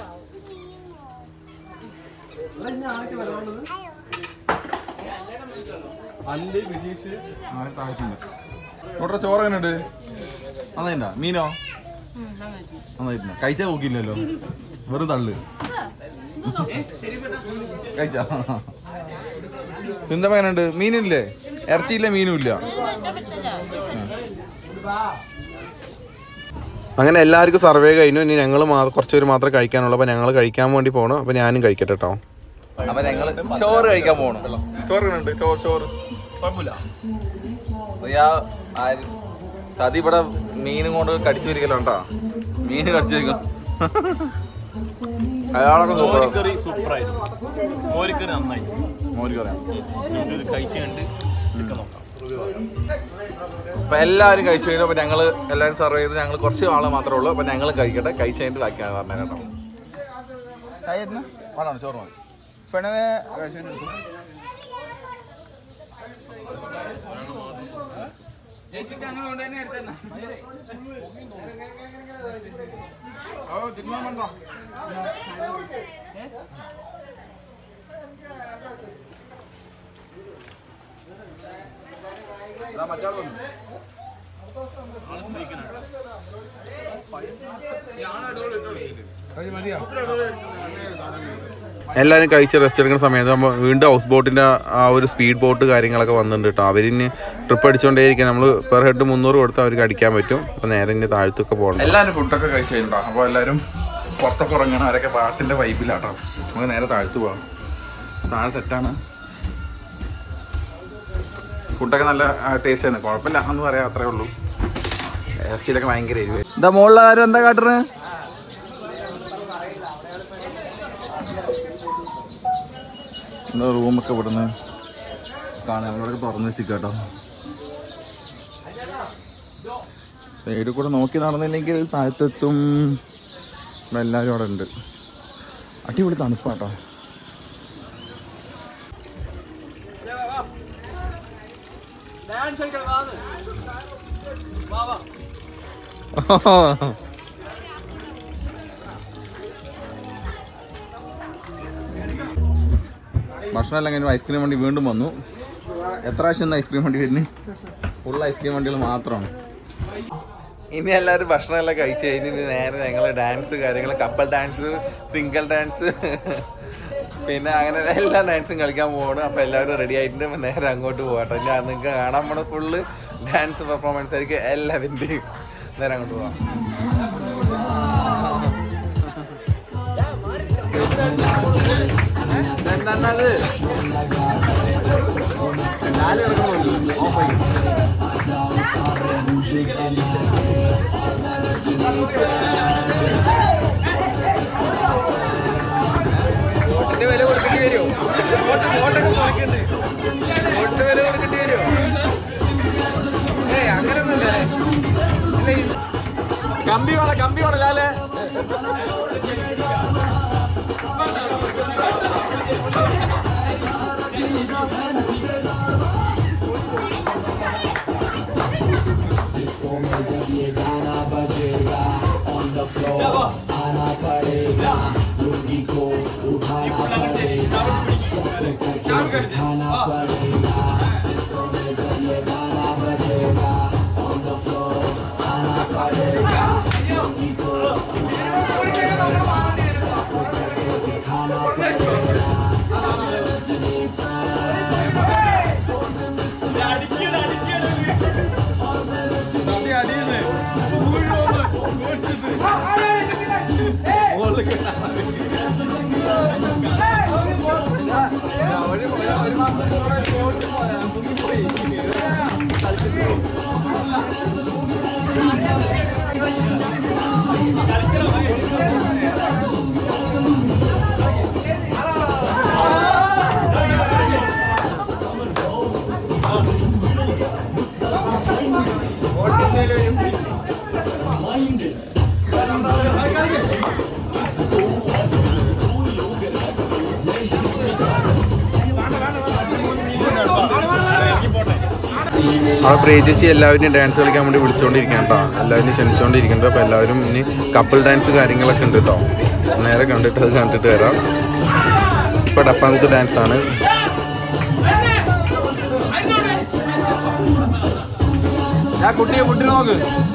അന്റെ വിജീഷ് ഇവിടെ ചോറ് എങ്ങനെ ഉണ്ട് നന്നായിട്ടാ മീനോ നന്നായിട്ടുണ്ട് കഴിച്ചാ നോക്കിയില്ലല്ലോ വെറും തള്ളു കഴിച്ചാ ചിന്തമ്മ എങ്ങനെ ഉണ്ട് മീനില്ലേ ഇറച്ചിയില്ല മീനും ഇല്ല അങ്ങനെ എല്ലാവർക്കും സർവേ കഴിഞ്ഞു ഇനി ഞങ്ങൾ കുറച്ച് പേര് മാത്രമേ കഴിക്കാനുള്ളൂ അപ്പോൾ ഞങ്ങൾ കഴിക്കാൻ വേണ്ടി പോകണം അപ്പോൾ ഞാനും കഴിക്കട്ടെ കേട്ടോ അപ്പൊ ഞങ്ങള് ചോറ് കഴിക്കാൻ പോകണം ചോറ് എങ്ങനെ ഉണ്ട് ചോറ് ചോറ് കുഴപ്പമില്ല റിയാ ആരിസ് സതി ഇവിടെ മീനും കൊണ്ട് കടിച്ചു വരിക്കലുണ്ടാ മീൻ കടിച്ചു വരിക്കും അയാളൊക്കെ സൂപ്പർ മോരിക്കറി സൂപ്പറായിരുന്നു മോരിക്കറി നന്നായി മോര് കറിയാം നമുക്കിത് കഴിച്ച് കണ്ട് ചിക്കൻ നോക്കാം അപ്പൊ എല്ലാവരും കഴിച്ചു കഴിഞ്ഞു അപ്പൊ ഞങ്ങള് എല്ലാവരും സർവ് ചെയ്ത് ഞങ്ങൾ കുറച്ച് ആള് മാത്രമേ ഉള്ളൂ അപ്പൊ ഞങ്ങൾ കഴിക്കട്ടെ കഴിച്ച് കഴിഞ്ഞിട്ട് ബാക്കിയാണ് പറഞ്ഞത് കേട്ടോ വേണോ ചോറ് മതി എല്ലാവരും കഴിച്ച് റെസ്റ്റ് എടുക്കുന്ന സമയത്ത് നമ്മൾ വീണ്ടും ഹൗസ് ബോട്ടിൻ്റെ ആ ഒരു സ്പീഡ് ബോട്ട് കാര്യങ്ങളൊക്കെ വന്നിട്ടുണ്ട് കേട്ടോ അവരിന് ട്രിപ്പ് അടിച്ചുകൊണ്ടേയിരിക്കും നമ്മൾ പെർ ഹെഡ് മുന്നൂറ് കൊടുത്ത് അവർക്ക് അടിക്കാൻ പറ്റും അപ്പോൾ നേരെ ഇനി താഴത്തൊക്കെ പോകണം എല്ലാവരും ഫുഡൊക്കെ കഴിച്ചു കഴിഞ്ഞോ അപ്പോൾ എല്ലാവരും പുറത്തൊക്കെ ഉറങ്ങണം അവരൊക്കെ പാട്ടിൻ്റെ വൈബിലാട്ടോ നമുക്ക് നേരെ താഴ്ത്തു പോകാം താഴെ സെറ്റാണ് ഫുഡൊക്കെ നല്ല ടേസ്റ്റ് ആണ് കുഴപ്പമില്ല എന്ന് പറയാം അത്രേ ഉള്ളൂ ഇറച്ചിയിലൊക്കെ ഭയങ്കര എരിവ് എന്താ മുകളിൽ ആരും എന്താ കാട്ടുന്നത് എന്താ റൂമൊക്കെ ഇവിടുന്ന് കാണാൻ നമ്മളിവിടെ തുറന്ന് വെച്ചിട്ടോ സൈഡിൽ കൂടെ നോക്കി നടന്നില്ലെങ്കിൽ താഴത്തെത്തും ഇവിടെ എല്ലാവരും അവിടെ ഉണ്ട് അടിപൊളി തണുപ്പാട്ടോ ഡാൻസ് കളിക്കണം വാന്ന് വാ വാ ഭക്ഷണം എല്ലാം കഴിഞ്ഞു ഐസ്ക്രീം വണ്ടി വീണ്ടും വന്നു എത്ര പ്രാവശ്യം ഐസ്ക്രീം വണ്ടി വരുന്നത് ഫുൾ ഐസ്ക്രീം വണ്ടികൾ മാത്രമാണ് ഇനി എല്ലാവരും ഭക്ഷണം എല്ലാം കഴിച്ച് കഴിഞ്ഞ് ഇനി നേരെ ഞങ്ങൾ ഡാൻസ് കാര്യങ്ങൾ കപ്പൽ ഡാൻസ് സിംഗിൾ ഡാൻസ് പിന്നെ അങ്ങനെ എല്ലാ ഡാൻസും കളിക്കാൻ പോകണം അപ്പോൾ എല്ലാവരും റെഡി ആയിട്ടുണ്ട് അപ്പൊ നേരെ അങ്ങോട്ട് പോകട്ടെ ഇനി നിങ്ങൾക്ക് കാണാൻ പോണ ഫുള്ള് ഡാൻസ് പെർഫോമൻസ് ആയിരിക്കും എല്ലാവരുടെയും നേരെ അങ്ങോട്ട് പോകാം എന്താണത് നാല് കിടക്കുന്നുണ്ട് ഓഫായി വോട്ടിന്റെ വില കൊടുക്കേണ്ടി വരുമോ വോട്ട് വോട്ടൊക്കെ മുളയ്ക്കണ്ട് വോട്ടിന്റെ വില കൊടുക്കേണ്ടി വരുമോ ഏയ് അങ്ങനൊന്നുമില്ല കമ്പി വേണം കമ്പി വേണം ലാലേ അവിടെ പ്രേജിച്ച് എല്ലാവരും ഡാൻസ് കളിക്കാൻ വേണ്ടി വിളിച്ചുകൊണ്ടിരിക്കുകയാണ് കേട്ടോ എല്ലാവരും ക്ഷണിച്ചുകൊണ്ടിരിക്കുന്നുണ്ട് അപ്പോൾ എല്ലാവരും ഇനി കപ്പിൾ ഡാൻസ് കാര്യങ്ങളൊക്കെ ഉണ്ട് കേട്ടോ നേരെ കണ്ടിട്ട് അത് കണ്ടിട്ട് വരാം ഇപ്പോൾ ഡപ്പാങ്കുത്ത് ഡാൻസ് ആണ് ഞാൻ കുട്ടിയെ കുട്ടി നോക്ക്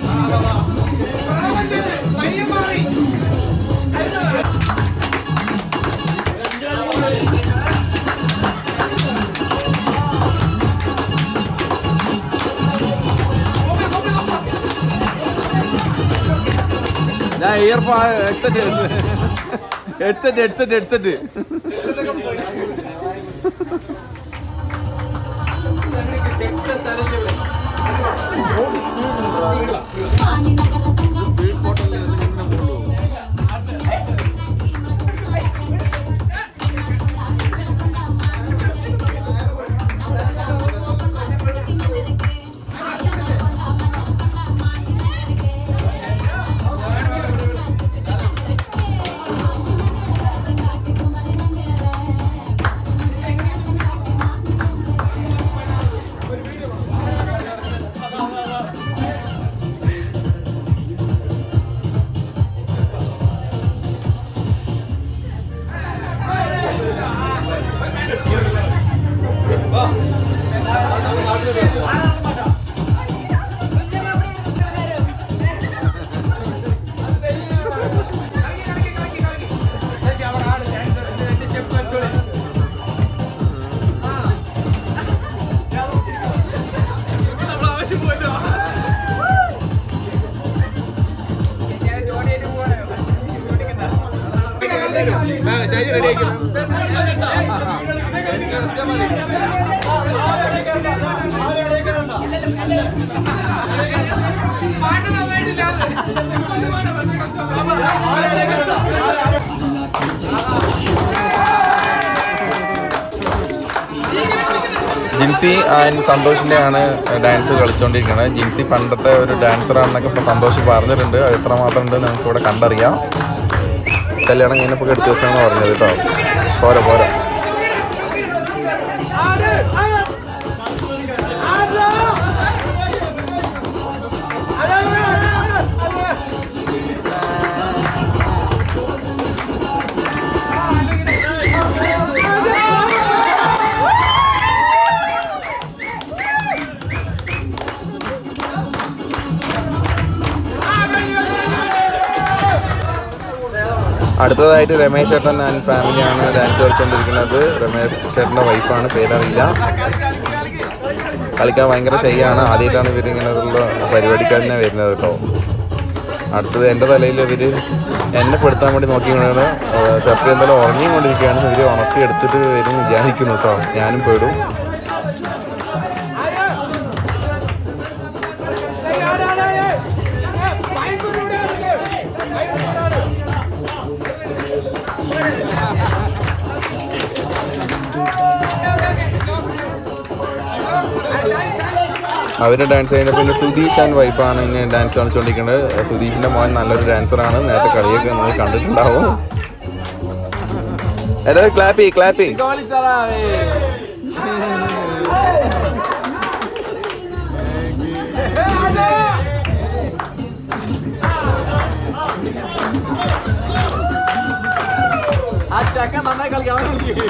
ഞാൻ earphone headset headset headset headset Jinsi and സന്തോഷിൻ്റെ ആണ് ഡാൻസ് കളിച്ചുകൊണ്ടിരിക്കുന്നത് ജിൻസി പണ്ടത്തെ ഒരു ഡാൻസറാണെന്നൊക്കെ ഇപ്പോൾ സന്തോഷ് പറഞ്ഞിട്ടുണ്ട് അത് എത്രമാത്രം ഉണ്ട് നമുക്ക് ഇവിടെ കണ്ടറിയാം കല്യാണം കഴിഞ്ഞപ്പോൾ എടുത്തു വെച്ചാണെന്ന് പറഞ്ഞത് കേട്ടോ പോരാ പോരാ അടുത്തതായിട്ട് രമേശ് ചേട്ടൻ ആൻഡ് ഫാമിലിയാണ് ഡാൻസ് കളിച്ചുകൊണ്ടിരിക്കുന്നത് രമേശ് ചേട്ടൻ്റെ വൈഫാണ് പേരറിയില്ല കളിക്കാൻ ഭയങ്കര ഷെയ്യാണ് ആദ്യമായിട്ടാണ് ഇവർ ഇങ്ങനെയുള്ള പരിപാടിക്ക് തന്നെ വരുന്നത് കേട്ടോ അടുത്തത് എൻ്റെ തലയിൽ ഇവർ എന്നെ പെടുത്താൻ വേണ്ടി നോക്കിക്കൊണ്ടാണ് ചെറുപ്പം എന്തായാലും ഉറങ്ങിക്കൊണ്ടിരിക്കുകയാണ് ഇവർ ഉണർത്തി എടുത്തിട്ട് വരും വിചാരിക്കുന്നു കേട്ടോ ഞാനും പെടും അവർ ഡാൻസ് കഴിഞ്ഞപ്പോൾ പിന്നെ സുധീഷ് ആൻഡ് വൈഫാണ് ഇങ്ങനെ ഡാൻസ് കളിച്ചുകൊണ്ടിരിക്കുന്നത് സുധീഷിൻ്റെ മോൻ നല്ലൊരു ഡാൻസറാണ് നേരത്തെ കളിയൊക്കെ നിങ്ങൾ കണ്ടിട്ടുണ്ടാവും എല്ലാവരും ക്ലാപ്പ് ചെയ്യ് ക്ലാപ്പ് ചെയ്യ് ആ ചക്ക നന്നായി കളിക്കാം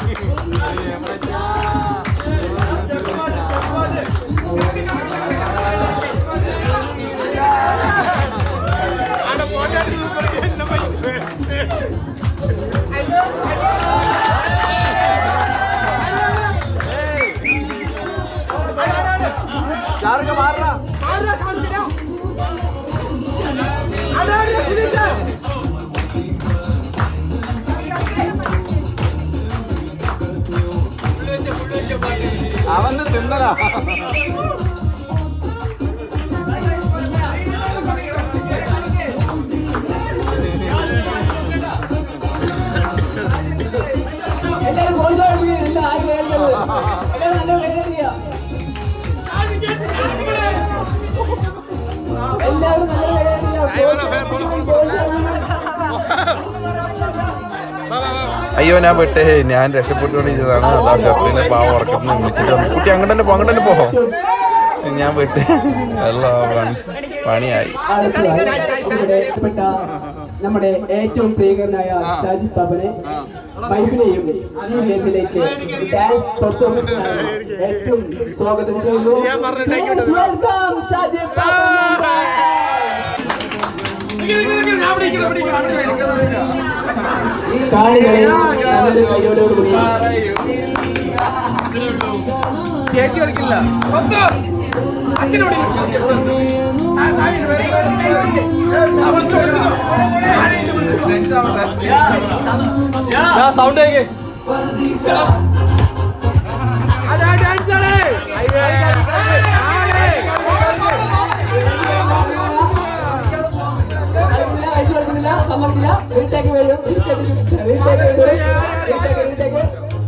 ഷാറുഖ് മാറാ അവന്ന് തിന്നലാ അയ്യോ ഞാൻ പെട്ടേ ഞാൻ രക്ഷപ്പെട്ടുകൊണ്ടിരുന്നതാണ് അതാ ഷർട്ടിനെ പാവം ഉറക്കത്തിന് വിളിച്ചിട്ട് വന്നു കുട്ടി അങ്ങോട്ട് തന്നെ പോ അങ്ങോട്ട് തന്നെ പോ ഞാൻ വിട്ട് അല്ല പണി പണിയായി അടുത്തതായി ഇവിടെ പ്രിയപ്പെട്ട നമ്മുടെ ഏറ്റവും പ്രിയകരനായ ഷാജി ബാബനെ വൈഫിനെയും ഈ വേദിയിലേക്ക് ഡാൻസ് പെർഫോമൻസിനായി ഏറ്റവും സ്വാഗതം ചെയ്യുന്നു Please welcome ഷാജി കാണികളെ നല്ലൊരു കൈയോടുകൂടി സൗണ്ട് കേക്ക് കളിക്കുന്നില്ല, വൈകി കളിക്കുന്നില്ല, സമ്മതിക്കില്ല. വീട്ടിലേക്ക് വരും, വീട്ടിലേക്ക് വീട്ടിലേക്ക് വരും, വീട്ടിലേക്ക്, വീട്ടിലേക്ക്.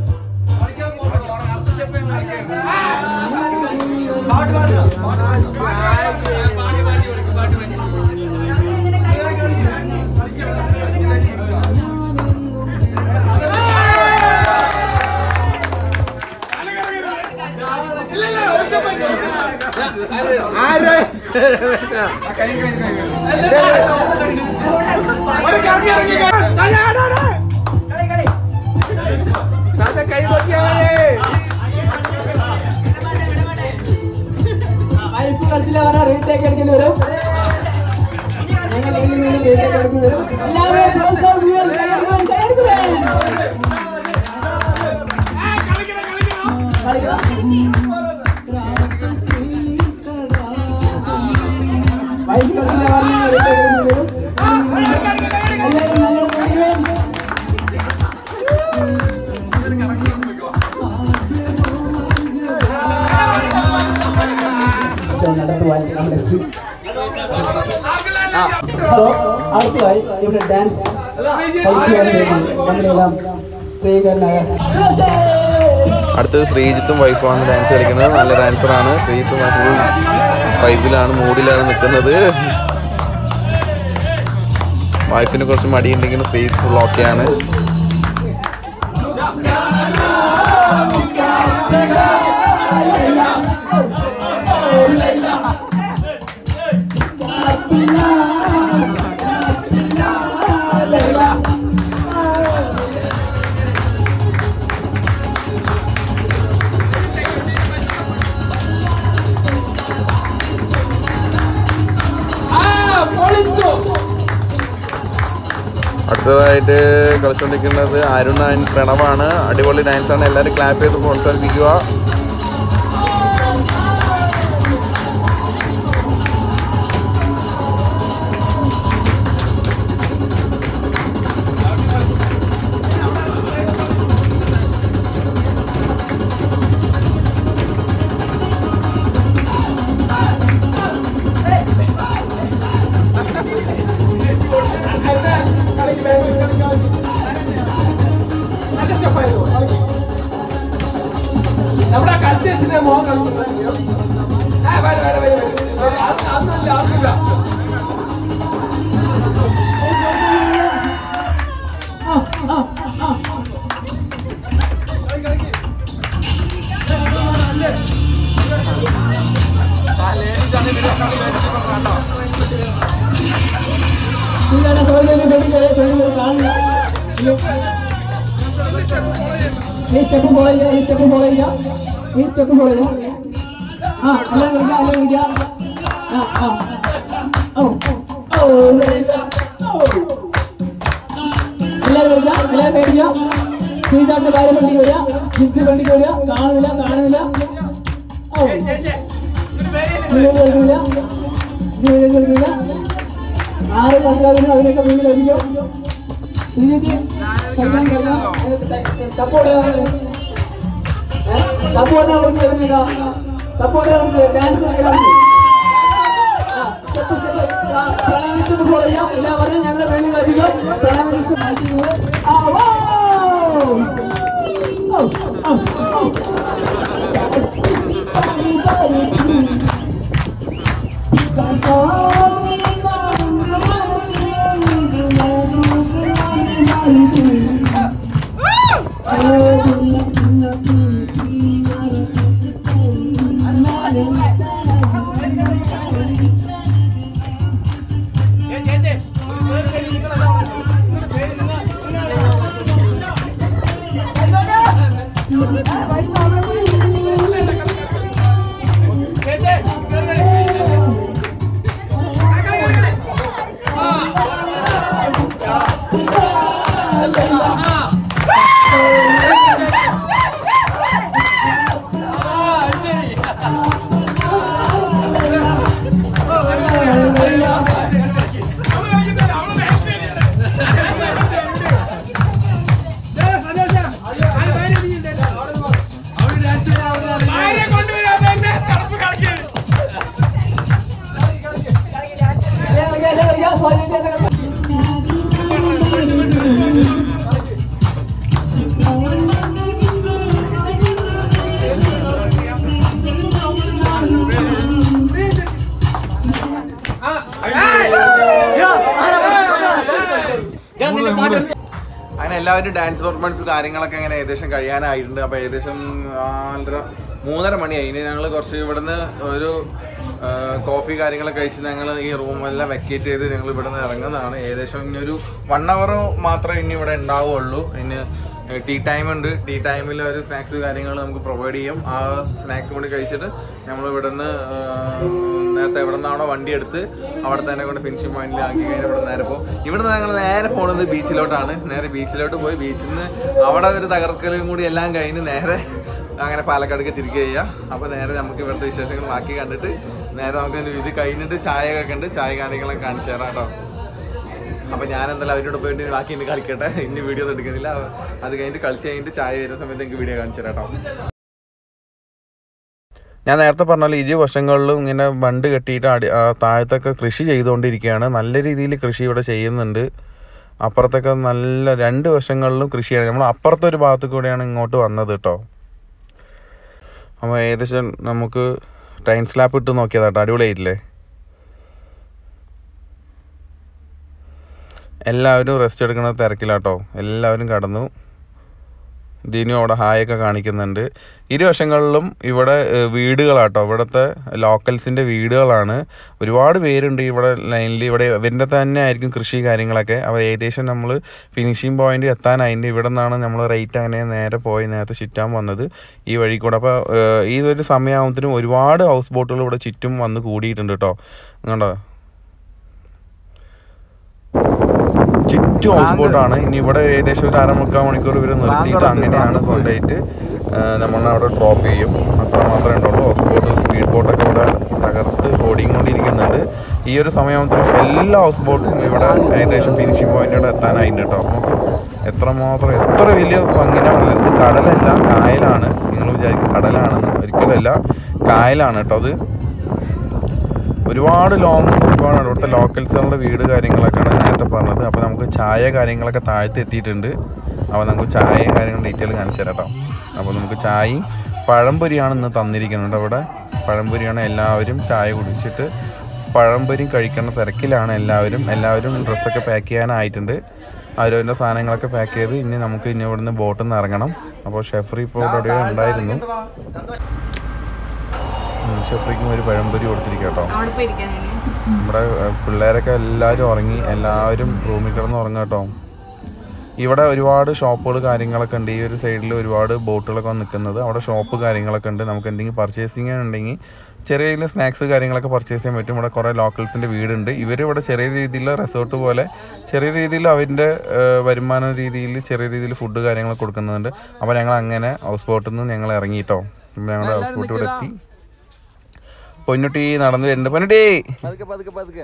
വൈഫ് കളിച്ചില്ല പറഞ്ഞാൽ റീടേക്ക് എടുക്കേണ്ടി വരും ഞങ്ങൾ വീണ്ടും വീണ്ടും റീടേക്ക് എടുക്കേണ്ടി വരും എല്ലാവരും close down viewers, കൈയടിക്കുവാൻ, കൈയടിക്കുവാൻ. കളിക്കാം. വൈഫ് കളിച്ചില്ല പറഞ്ഞാൽ റീടേക്ക് എടുക്കേണ്ടി വരും എല്ലാവരും നല്ലോണം കളിക്കുവാൻ. ഷോ നടത്തുവാൻ നമ്മുടെ ചീഫ് ഹലോ അടുത്തതായി ഇവിടെ ഡാൻസ് കളിക്കുവാൻ വേണ്ടി നമ്മുടെ എല്ലാം പ്രിയകരനായ അടുത്തത് ശ്രീജിത്തും വൈഫാണ് ഡാൻസ് കളിക്കുന്നത് നല്ല ഡാൻസറാണ് ശ്രീജിത്തും ഫുൾ വൈഫിലാണ് മൂഡിലാണ് നിൽക്കുന്നത് വൈഫിന് കുറച്ച് മടിയുണ്ടെങ്കിലും ശ്രീജിത്ത് ഫുൾ ഓക്കെയാണ് അടുത്തതായിട്ട് കളിച്ചുകൊണ്ടിരിക്കുന്നത് അരുൺ ആൻഡ് പ്രണവാണ് അടിപൊളി ഡാൻസ് ആണ് എല്ലാവരും ക്ലാപ്പ് ചെയ്ത് പ്രോത്സാഹിപ്പിക്കുക നമ്മുടെ കൾച്ചേഴ്സിന്റെ മോഹം അന്നല്ല അന്നില്ല ഇതാണ് തൊഴിലിന് തൊഴിൽ തൊഴിൽ കാണില്ല ഈ സ്റ്റെപ്പ് ഫോളോ ചെയ്യുക ഈ സ്റ്റെപ്പ് ഫോളോ ചെയ്യുക ഈ സ്റ്റെപ്പ് ഫോളോ ചെയ്യുക ആ എല്ലാം വിളിക്കാം എല്ലാം വിളിക്കാം ആ ആ ഓ ഓ ഓ എല്ലാവരും വിളിക്കാം എല്ലാവരും പേടിക്കാം ശ്രീജാന്റെ കാര്യം വണ്ടിക്ക് വരിക ജിപ്സി വണ്ടിക്ക് വരിക കാണുന്നില്ല കാണുന്നില്ല ഓ നിങ്ങൾക്ക് കേൾക്കുന്നില്ല നിങ്ങൾക്ക് കേൾക്കുന്നില്ല ആറ് കളിക്കാരും അതിനൊക്കെ മുന്നിൽ ലഭിക്കും ഇതിലേക്ക് കളിക്കാൻ കളിക്കാം സപ്പോർട്ട് സപ്പോർട്ട് അവർക്ക് വരുന്നില്ല സപ്പോർട്ട് അവർക്ക് ഡാൻസ് കളിക്കാൻ പ്രണാമിച്ചു പറയാം എല്ലാവരും ഞങ്ങളുടെ വേണ്ടി ലഭിക്കും പ്രണാമിച്ചു Oh, എല്ലാവരും ഡാൻസ് പെർഫോമൻസ് കാര്യങ്ങളൊക്കെ അങ്ങനെ ഏകദേശം കഴിയാനായിട്ടുണ്ട് അപ്പോൾ ഏകദേശം നാലര മൂന്നര മണിയായി ഇനി ഞങ്ങൾ കുറച്ച് ഇവിടുന്ന് ഒരു ആ, കോഫി കാര്യങ്ങളൊക്കെ കഴിച്ച് ഞങ്ങൾ ഈ റൂമെല്ലാം വെക്കേറ്റ് ചെയ്ത് ഞങ്ങൾ ഇവിടുന്ന് ഇറങ്ങുന്നതാണ് ഏകദേശം ഇനി ഒരു വൺ അവർ മാത്രമേ ഇനി ഇവിടെ ഉണ്ടാവുള്ളൂ ഇനി ടീ ടൈം ഉണ്ട് ടീ ടൈമിൽ ഒരു സ്നാക്സ് കാര്യങ്ങൾ നമുക്ക് പ്രൊവൈഡ് ചെയ്യും ആ സ്നാക്സ് കൂടി കഴിച്ചിട്ട് നമ്മൾ ഇവിടുന്ന് ആ, നേരത്തെ എവിടെ നിന്നാണോ വണ്ടി എടുത്ത് അവിടെ തന്നെ കൊണ്ട് ഫിനിഷിംഗ് പോയിന്റിൽ ആക്കി കഴിഞ്ഞാൽ ഇവിടെ നേരെ പോകും ഇവിടുന്ന് ഞങ്ങൾ നേരെ പോകുന്നത് ബീച്ചിലോട്ടാണ് നേരെ ബീച്ചിലോട്ട് പോയി ബീച്ചിൽ നിന്ന് അവിടെ ഒരു തകർക്കലും കൂടി എല്ലാം കഴിഞ്ഞ് നേരെ അങ്ങനെ പാലക്കാടേക്ക് തിരികെ ചെയ്യുക അപ്പോൾ നേരെ നമുക്ക് ഇവിടുത്തെ വിശേഷങ്ങൾ ബാക്കി കണ്ടിട്ട് നേരെ നമുക്ക് ഇത് കഴിഞ്ഞിട്ട് ചായ ഒക്കെ ഉണ്ട് ചായ കാര്യങ്ങളൊക്കെ കാണിച്ചു തരാം കേട്ടോ അപ്പൊ ഞാൻ എന്തായാലും അവരോട് പോയിട്ട് ബാക്കി ഇനി കളിക്കട്ടെ ഇനി വീഡിയോ ഒന്നും എടുക്കുന്നില്ല അത് കഴിഞ്ഞിട്ട് കളിച്ച് കഴിഞ്ഞിട്ട് ചായ വരുന്ന സമയത്ത് എനിക്ക് വീഡിയോ കാണിച്ചു തരാം കേട്ടോ ഞാൻ നേരത്തെ പറഞ്ഞ പോലെ ഇരു വശങ്ങളിലും ഇങ്ങനെ ബണ്ട് കെട്ടിയിട്ട് അടി ആ താഴത്തൊക്കെ കൃഷി ചെയ്തുകൊണ്ടിരിക്കുകയാണ് നല്ല രീതിയിൽ കൃഷി ഇവിടെ ചെയ്യുന്നുണ്ട് അപ്പുറത്തൊക്കെ നല്ല രണ്ട് വശങ്ങളിലും കൃഷിയാണ് നമ്മൾ അപ്പുറത്തെ ഒരു ഭാഗത്ത് കൂടെയാണ് ഇങ്ങോട്ട് വന്നത് കേട്ടോ അപ്പോൾ ഏകദേശം നമുക്ക് ടൈം സ്ലാപ്പ് ഇട്ട് നോക്കിയതാട്ടോ അടിപൊളിയായിട്ടില്ലേ എല്ലാവരും റെസ്റ്റ് എടുക്കുന്ന തിരക്കിലാട്ടോ എല്ലാവരും കടന്നു ദിനു അവിടെ ഹായൊക്കെ കാണിക്കുന്നുണ്ട് ഇരുവശങ്ങളിലും ഇവിടെ ഏഹ്, വീടുകളാട്ടോ ഇവിടുത്തെ ലോക്കൽസിൻ്റെ വീടുകളാണ് ഒരുപാട് പേരുണ്ട് ഇവിടെ ലൈനിൽ ഇവിടെ ഇവരുടെ തന്നെ ആയിരിക്കും കൃഷി കാര്യങ്ങളൊക്കെ അപ്പോൾ ഏകദേശം നമ്മൾ ഫിനിഷിംഗ് പോയിന്റ് എത്താനായിട്ട് ഇവിടെ നിന്നാണ് നമ്മൾ റേറ്റ് അങ്ങനെ നേരെ പോയി നേരത്തെ ചുറ്റാൻ വന്നത് ഈ വഴി കൂടെ അപ്പോൾ ഏഹ്, ഈ ഒരു സമയമാകുമ്പോഴത്തേനും ഒരുപാട് ഹൗസ് ബോട്ടുകൾ ഇവിടെ ചുറ്റും വന്ന് കൂടിയിട്ടുണ്ട് കേട്ടോ കണ്ടോ ചുറ്റും ഹൗസ് ബോട്ടാണ് ഇനി ഇവിടെ ഏകദേശം ഒരു അരമുക്കാൽ മണിക്കൂർ ഇവർ നിർത്തിയിട്ട് അങ്ങനെയാണ് കൊണ്ടുപോയിട്ട് നമ്മളെ അവിടെ ഡ്രോപ്പ് ചെയ്യും അത്ര മാത്രമേ ഉണ്ടാവുള്ളൂ ഹൗസ് ബോട്ട് സ്പീഡ് ബോട്ടൊക്കെ ഇവിടെ തകർത്ത് ഓടിക്കൊണ്ടിരിക്കുന്നുണ്ട് ഈ ഒരു സമയമാകുമ്പോൾ എല്ലാ ഹൗസ് ബോട്ടും ഇവിടെ ഏകദേശം ഫിനിഷിംഗ് പോയിന്റോടെ എത്താനായിട്ടുണ്ട് കേട്ടോ നമുക്ക് എത്രമാത്രം എത്ര വലിയ ഭംഗിനാ പറഞ്ഞത് ഇത് കടലല്ല കായലാണ് നിങ്ങൾ വിചാരിക്കും കടലാണെന്ന് ഒരിക്കലല്ല കായലാണ് കേട്ടോ അത് ഒരുപാട് ലോങ് ഒരുപാട് ഇവിടുത്തെ ലോക്കൽസുകളുടെ വീട് കാര്യങ്ങളൊക്കെയാണ് നേരത്തെ പറഞ്ഞത് അപ്പോൾ നമുക്ക് ചായ കാര്യങ്ങളൊക്കെ താഴത്ത് എത്തിയിട്ടുണ്ട് അപ്പോൾ നമുക്ക് ചായയും കാര്യങ്ങളും ഡീറ്റെയിൽ കാണിച്ചു തരാം കേട്ടോ അപ്പോൾ നമുക്ക് ചായയും പഴംപൊരിയാണ് ഇന്ന് തന്നിരിക്കുന്നത് അവിടെ പഴംപൊരിയാണ് എല്ലാവരും ചായ കുടിച്ചിട്ട് പഴംപൊരിയും കഴിക്കുന്ന തിരക്കിലാണ് എല്ലാവരും എല്ലാവരും ഡ്രസ്സൊക്കെ പാക്ക് ചെയ്യാനായിട്ടുണ്ട് അവരവരുടെ സാധനങ്ങളൊക്കെ പാക്ക് ചെയ്ത് ഇനി നമുക്ക് ഇനി ഇവിടുന്ന് ബോട്ടിൽ നിന്ന് ഇറങ്ങണം അപ്പോൾ ഷെഫറി ഇപ്പോൾ ഇവിടെ ഉണ്ടായിരുന്നു ഉം, ഷെഫറിക്കും ഒരു പഴംപൊരി കൊടുത്തിരിക്കുക കേട്ടോ അവിടെ പോയിരിക്കാൻ നമ്മുടെ ഏഹ്, പിള്ളേരൊക്കെ എല്ലാവരും ഉറങ്ങി എല്ലാവരും റൂമിൽ കിടന്ന് ഉറങ്ങുക കേട്ടോ ഇവിടെ ഒരുപാട് ഷോപ്പുകൾ കാര്യങ്ങളൊക്കെ ഉണ്ട് ഈ ഒരു സൈഡിൽ ഒരുപാട് ബോട്ടുകളൊക്കെ വന്ന് നിൽക്കുന്നത് അവിടെ ഷോപ്പ് കാര്യങ്ങളൊക്കെ ഉണ്ട് നമുക്ക് എന്തെങ്കിലും പർച്ചേസിങ് ഉണ്ടെങ്കിൽ ചെറിയ രീതിയിൽ സ്നാക്സ് കാര്യങ്ങളൊക്കെ പർച്ചേസ് ചെയ്യാൻ പറ്റും ഇവിടെ കുറേ ലോക്കൽസിൻ്റെ വീടുണ്ട് ഇവർ ഇവിടെ ചെറിയ രീതിയിലുള്ള റിസോർട്ട് പോലെ ചെറിയ രീതിയിൽ അവരുടെ ഏഹ്, വരുമാന രീതിയിൽ ചെറിയ രീതിയിൽ ഫുഡ് കാര്യങ്ങൾ കൊടുക്കുന്നുണ്ട് അപ്പോൾ ഞങ്ങൾ അങ്ങനെ ഹൗസ് ബോട്ടിൽ നിന്ന് ഞങ്ങൾ ഇറങ്ങിയിട്ടോ ഞങ്ങളുടെ ഹൗസ് ബോട്ട് ഇവിടെ എത്തി പൊന്നുട്ടി നടന്നു വരുന്നുണ്ട് പൊന്നുട്ടി പതുക്കെ പതുക്കെ പതുക്കെ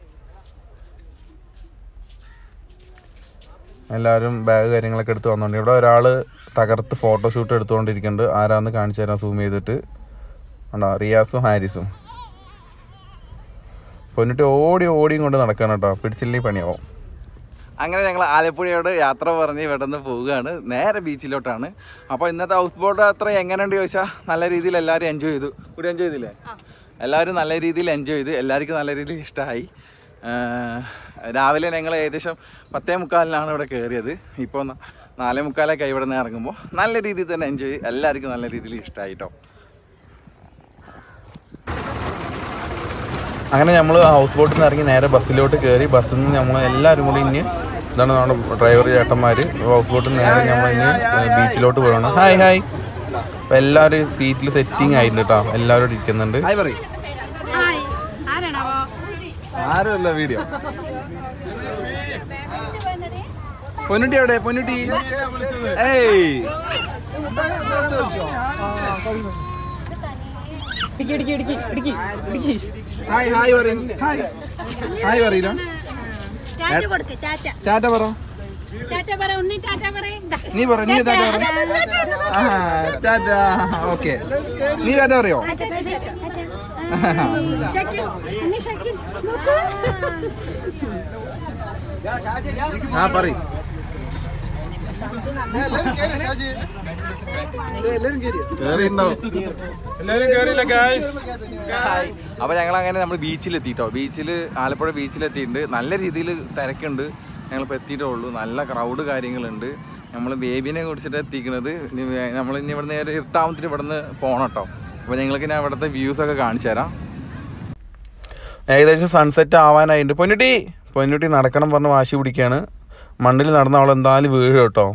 എല്ലാവരും ബാഗ് കാര്യങ്ങളൊക്കെ എടുത്ത് വന്നോണ്ട് ഇവിടെ ഒരാൾ തകർത്ത് ഫോട്ടോഷൂട്ട് എടുത്തുകൊണ്ടിരിക്കുന്നുണ്ട് ആരാന്ന് കാണിച്ചു തരാം സൂം ചെയ്തിട്ട് ഉണ്ടോ റിയാസും ഹാരിസും പൊന്നിട്ട് ഓടി ഓടിയും കൊണ്ട് നടക്കണം കേട്ടോ പിടിച്ചില്ലെങ്കിൽ പണിയാവും അങ്ങനെ ഞങ്ങൾ ആലപ്പുഴയോട് യാത്ര പറഞ്ഞ് ഇവിടെ നിന്ന് പോവുകയാണ് നേരെ ബീച്ചിലോട്ടാണ് അപ്പോൾ ഇന്നത്തെ ഹൗസ് ബോട്ട് യാത്ര എങ്ങനെയുണ്ട് ചോദിച്ചാൽ നല്ല രീതിയിൽ എല്ലാവരും എൻജോയ് ചെയ്തു കൂടി എൻജോയ് ചെയ്തില്ലേ എല്ലാവരും നല്ല രീതിയിൽ എൻജോയ് ചെയ്തു എല്ലാവർക്കും നല്ല രീതിയിൽ ഇഷ്ടമായി രാവിലെ ഞങ്ങൾ ഏകദേശം പത്തേ മുക്കാലിനാണ് ഇവിടെ കയറിയത് ഇപ്പോൾ ന- നാലേ മുക്കാലൊക്കെ ഇവിടെ നിന്ന് ഇറങ്ങുമ്പോൾ നല്ല രീതിയിൽ തന്നെ എൻജോയ് എല്ലാവർക്കും നല്ല രീതിയിൽ ഇഷ്ടമായി കേട്ടോ അങ്ങനെ നമ്മൾ ഹൗസ് ബോട്ടിൽ നിന്ന് ഇറങ്ങി നേരെ ബസ്സിലോട്ട് കയറി ബസ്സിൽ നിന്ന് നമ്മൾ എല്ലാവരും കൂടി ഇനി ഇതാണ് നമ്മുടെ ഡ്രൈവർ ചേട്ടന്മാർ ഹൗസ് ബോട്ടിൽ നിന്ന് നേരെ നമ്മൾ ഇനി ബീച്ചിലോട്ട് പോകണം ഹായ് ഹായ് അപ്പോൾ എല്ലാവരും സീറ്റിൽ സെറ്റിംഗ് ആയിട്ടുണ്ട് കേട്ടോ എല്ലാവരും ഇവിടെ ഇരിക്കുന്നുണ്ട് ഹായ് പറയും ഹായ് ആരാണാവോ ആരുമല്ല വീഡിയോ പൊന്നുട്ടി എവിടെ പൊന്നുട്ടി ഏയ് ഹായ് ഹായ് പറയും ഹായ് ഹായ് പറയില്ല ടാറ്റ പറ ടാറ്റ പറ ഉണ്ണി ടാറ്റ പറ നീ പറ നീ ടാറ്റ പറ ആ ടാറ്റ ഓക്കെ നീ ടാറ്റ പറയോ ഷക്കിൽ ഉണ്ണി ഷക്കിൽ നോക്കൂ ആ പറയും അപ്പൊ ഞങ്ങൾ അങ്ങനെ നമ്മൾ ബീച്ചിലെത്തിട്ടോ ബീച്ചിൽ ആലപ്പുഴ ബീച്ചിലെത്തിയിട്ടുണ്ട് നല്ല രീതിയിൽ തിരക്കുണ്ട് ഞങ്ങളിപ്പോൾ എത്തിയിട്ടേ ഉള്ളൂ നല്ല ക്രൗഡ് കാര്യങ്ങളുണ്ട് നമ്മൾ ബേബിനെ കുറിച്ചിട്ട് എത്തിക്കുന്നത് നമ്മൾ ഇനി ഇവിടെ നേരെ ഇരുട്ടാമത്തിന് ഇവിടെ നിന്ന് പോകണം കേട്ടോ അപ്പോൾ നിങ്ങൾക്ക് ഞാൻ ഇവിടുത്തെ വ്യൂസ് ഒക്കെ കാണിച്ചു തരാം ഏകദേശം സൺസെറ്റ് ആവാനായിട്ട് പൊന്നുട്ടി പൊന്നുട്ടി നടക്കണം പറഞ്ഞ് വാശി പിടിക്കുകയാണ് മണ്ണിൽ നടന്ന അവൾ എന്തായാലും വീഴും കേട്ടോ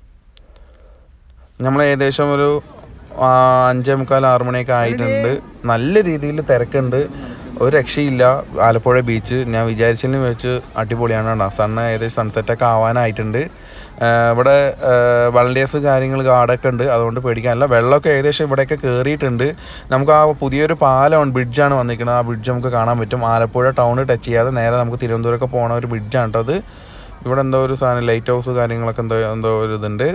നമ്മൾ ഏകദേശം ഒരു ആ, അഞ്ചേ മുക്കാൽ ആറ് മണിയൊക്കെ ആയിട്ടുണ്ട് നല്ല രീതിയിൽ തിരക്കുണ്ട് ഒരു രക്ഷയില്ല ആലപ്പുഴ ബീച്ച് ഞാൻ വിചാരിച്ചതിലും വെച്ച് അടിപൊളിയാണ് കേട്ടോ സണ്ണ് ഏകദേശം സൺസെറ്റൊക്കെ ആവാനായിട്ടുണ്ട് ആ, ഇവിടെ വളണ്ടിയേഴ്സ് കാര്യങ്ങൾ ഗാർഡൊക്കെ ഉണ്ട് അതുകൊണ്ട് പേടിക്കാനില്ല വെള്ളമൊക്കെ ഏകദേശം ഇവിടെയൊക്കെ കയറിയിട്ടുണ്ട് നമുക്ക് ആ പുതിയൊരു പാലമാണ് ബ്രിഡ്ജാണ് വന്നിരിക്കുന്നത് ആ ബ്രിഡ്ജ് നമുക്ക് കാണാൻ പറ്റും ആലപ്പുഴ ടൗൺ ടച്ച് ചെയ്യാതെ നേരെ നമുക്ക് തിരുവനന്തപുരമൊക്കെ പോണ ഒരു ബ്രിഡ്ജാണ് കേട്ടോ അത് ഇവിടെ എന്തോ ഒരു സാധനം ലൈറ്റ് ഹൗസ് കാര്യങ്ങളൊക്കെ എന്തോ എന്തോ ഒരു ഇതുണ്ട്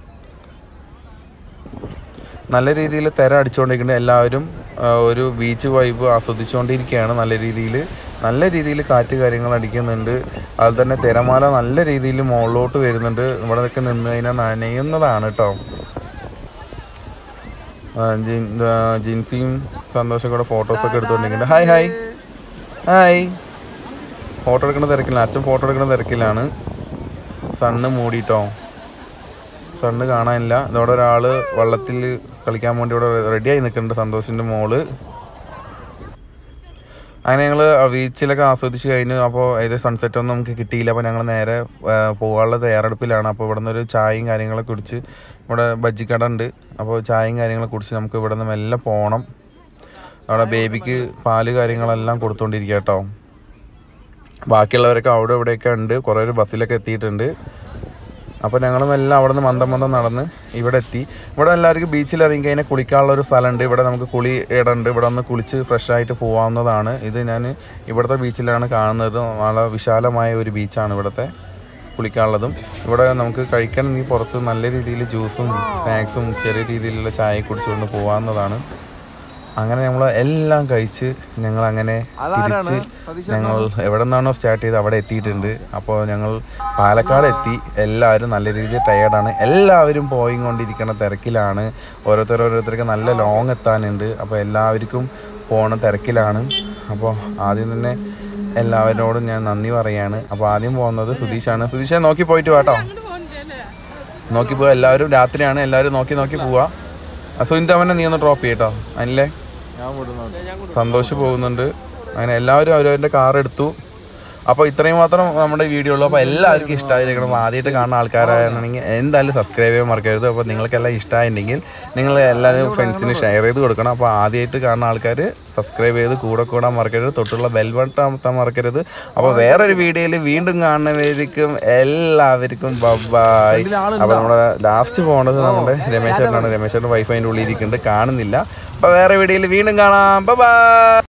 നല്ല രീതിയിൽ തിര അടിച്ചുകൊണ്ടിരിക്കുന്നുണ്ട് എല്ലാവരും ആ, ഒരു ബീച്ച് വൈബ് ആസ്വദിച്ചുകൊണ്ടിരിക്കുകയാണ് നല്ല രീതിയിൽ നല്ല രീതിയിൽ കാറ്റ് കാര്യങ്ങൾ അടിക്കുന്നുണ്ട് അതുപോലെ തന്നെ തിരമാല നല്ല രീതിയിൽ മുകളിലോട്ട് വരുന്നുണ്ട് ഇവിടെ നിൽക്ക് നിന്ന് കഴിഞ്ഞാൽ നനയുന്നതാണ് കേട്ടോ ആ, ജിൻ- ആ, ജിൻസിയും സന്തോഷം കൂടെ ഫോട്ടോസൊക്കെ എടുത്തുകൊണ്ടിരിക്കുന്നുണ്ട് ഹായ് ഹായ് ഹായ് ഫോട്ടോ എടുക്കുന്ന തിരക്കില്ല അച്ഛൻ ഫോട്ടോ എടുക്കുന്ന തിരക്കിലാണ് സണ്ണ് മൂടിട്ടോ സണ്ണ് കാണാനില്ല ഇതോടെ ഒരാൾ വള്ളത്തിൽ കളിക്കാൻ വേണ്ടി ഇവിടെ റെഡിയായി നിൽക്കുന്നുണ്ട് സന്തോഷിൻ്റെ മോള് അങ്ങനെ ഞങ്ങൾ ബീച്ചിലൊക്കെ ആസ്വദിച്ച് കഴിഞ്ഞു അപ്പോൾ ഏത് സൺസെറ്റ് ഒന്നും നമുക്ക് കിട്ടിയില്ല അപ്പോൾ ഞങ്ങൾ നേരെ ആ, പോകാനുള്ള തയ്യാറെടുപ്പിലാണ് അപ്പോൾ ഇവിടെ നിന്നൊരു ചായയും കാര്യങ്ങളൊക്കെ കുടിച്ച് ഇവിടെ ബജ്ജിക്കട ഉണ്ട് അപ്പോൾ ചായയും കാര്യങ്ങളൊക്കെ കുടിച്ച് നമുക്ക് ഇവിടെ നിന്ന് മെല്ലെ പോകണം അവിടെ ബേബിക്ക് പാല് കാര്യങ്ങളെല്ലാം കൊടുത്തുകൊണ്ടിരിക്കുക കേട്ടോ ബാക്കിയുള്ളവരൊക്കെ അവിടെ ഇവിടെയൊക്കെ ഉണ്ട് കുറേ ഒരു ബസ്സിലൊക്കെ എത്തിയിട്ടുണ്ട് അപ്പോൾ ഞങ്ങളും എല്ലാം അവിടെ നിന്ന് മന്ദം മന്ദം നടന്ന് ഇവിടെ എത്തി ഇവിടെ എല്ലാവർക്കും ബീച്ചിൽ ഇറങ്ങി കഴിഞ്ഞാൽ കുളിക്കാനുള്ള ഒരു സ്ഥലമുണ്ട് ഇവിടെ നമുക്ക് കുളി ഇടണ്ട് ഇവിടെ ഒന്ന് കുളിച്ച് ഫ്രഷ് ആയിട്ട് പോകാവുന്നതാണ് ഇത് ഞാൻ ഇവിടുത്തെ ബീച്ചിലാണ് കാണുന്നത് വളരെ വിശാലമായ ഒരു ബീച്ചാണ് ഇവിടുത്തെ കുളിക്കാനുള്ളതും ഇവിടെ നമുക്ക് കഴിക്കണമെങ്കിൽ പുറത്ത് നല്ല രീതിയിൽ ജ്യൂസും സ്നാക്സും ചെറിയ രീതിയിലുള്ള ചായ കുടിച്ചുകൊണ്ട് പോകാവുന്നതാണ് അങ്ങനെ നമ്മൾ എല്ലാം കഴിച്ച് ഞങ്ങൾ അങ്ങനെ തിരിച്ച് ഞങ്ങൾ എവിടെ നിന്നാണോ സ്റ്റാർട്ട് ചെയ്ത് അവിടെ എത്തിയിട്ടുണ്ട് അപ്പോൾ ഞങ്ങൾ പാലക്കാട് എത്തി എല്ലാവരും നല്ല രീതിയിൽ ടയേർഡാണ് എല്ലാവരും പോയി കൊണ്ടിരിക്കുന്ന തിരക്കിലാണ് ഓരോരുത്തർ ഓരോരുത്തർക്ക് നല്ല ലോങ് എത്താനുണ്ട് അപ്പോൾ എല്ലാവർക്കും പോണ തിരക്കിലാണ് അപ്പോൾ ആദ്യം തന്നെ എല്ലാവരോടും ഞാൻ നന്ദി പറയാണ് അപ്പോൾ ആദ്യം പോകുന്നത് സുധീഷാണ് സുധീഷെ നോക്കി പോയിട്ട് വാട്ടോ നോക്കി പോവാ എല്ലാവരും രാത്രിയാണ് എല്ലാവരും നോക്കി നോക്കി പോവാ അസുവിൻ്റെ അവനെ നീ ഒന്ന് ഡ്രോപ്പ് ചെയ്യട്ടോ അനിലേ സന്തോഷ് പോകുന്നുണ്ട് അങ്ങനെ എല്ലാവരും അവരവരുടെ കാർ എടുത്തു അപ്പോൾ ഇത്രയും മാത്രം നമ്മുടെ വീഡിയോ ഉള്ളൂ അപ്പോൾ എല്ലാവർക്കും ഇഷ്ടമായിരിക്കണം ആദ്യമായിട്ട് കാണുന്ന ആൾക്കാരാണെങ്കിൽ എന്തായാലും സബ്സ്ക്രൈബ് ചെയ്യാൻ മറക്കരുത് അപ്പോൾ നിങ്ങൾക്കെല്ലാം ഇഷ്ടമായിട്ടുണ്ടെങ്കിൽ നിങ്ങൾ എല്ലാവരും ഫ്രണ്ട്സിന് ഷെയർ ചെയ്ത് കൊടുക്കണം അപ്പോൾ ആദ്യമായിട്ട് കാണുന്ന ആൾക്കാർ സബ്സ്ക്രൈബ് ചെയ്ത് കൂടെ കൂടാൻ മറക്കരുത് തൊട്ടുള്ള ബെൽ ബട്ടൺ അമർത്താൻ മറക്കരുത് അപ്പോൾ വേറൊരു വീഡിയോയിൽ വീണ്ടും കാണുന്നവർക്കും എല്ലാവർക്കും ബൈ അപ്പോൾ നമ്മുടെ ലാസ്റ്റ് പോണത് നമ്മുടെ രമേശ് ചേട്ടനാണ് രമേശ് ചേട്ടൻ വൈഫൈൻ്റെ ഉള്ളിൽ ഇരിക്കുന്നുണ്ട് കാണുന്നില്ല അപ്പോൾ വേറെ വീഡിയോയിൽ വീണ്ടും കാണാം ബൈ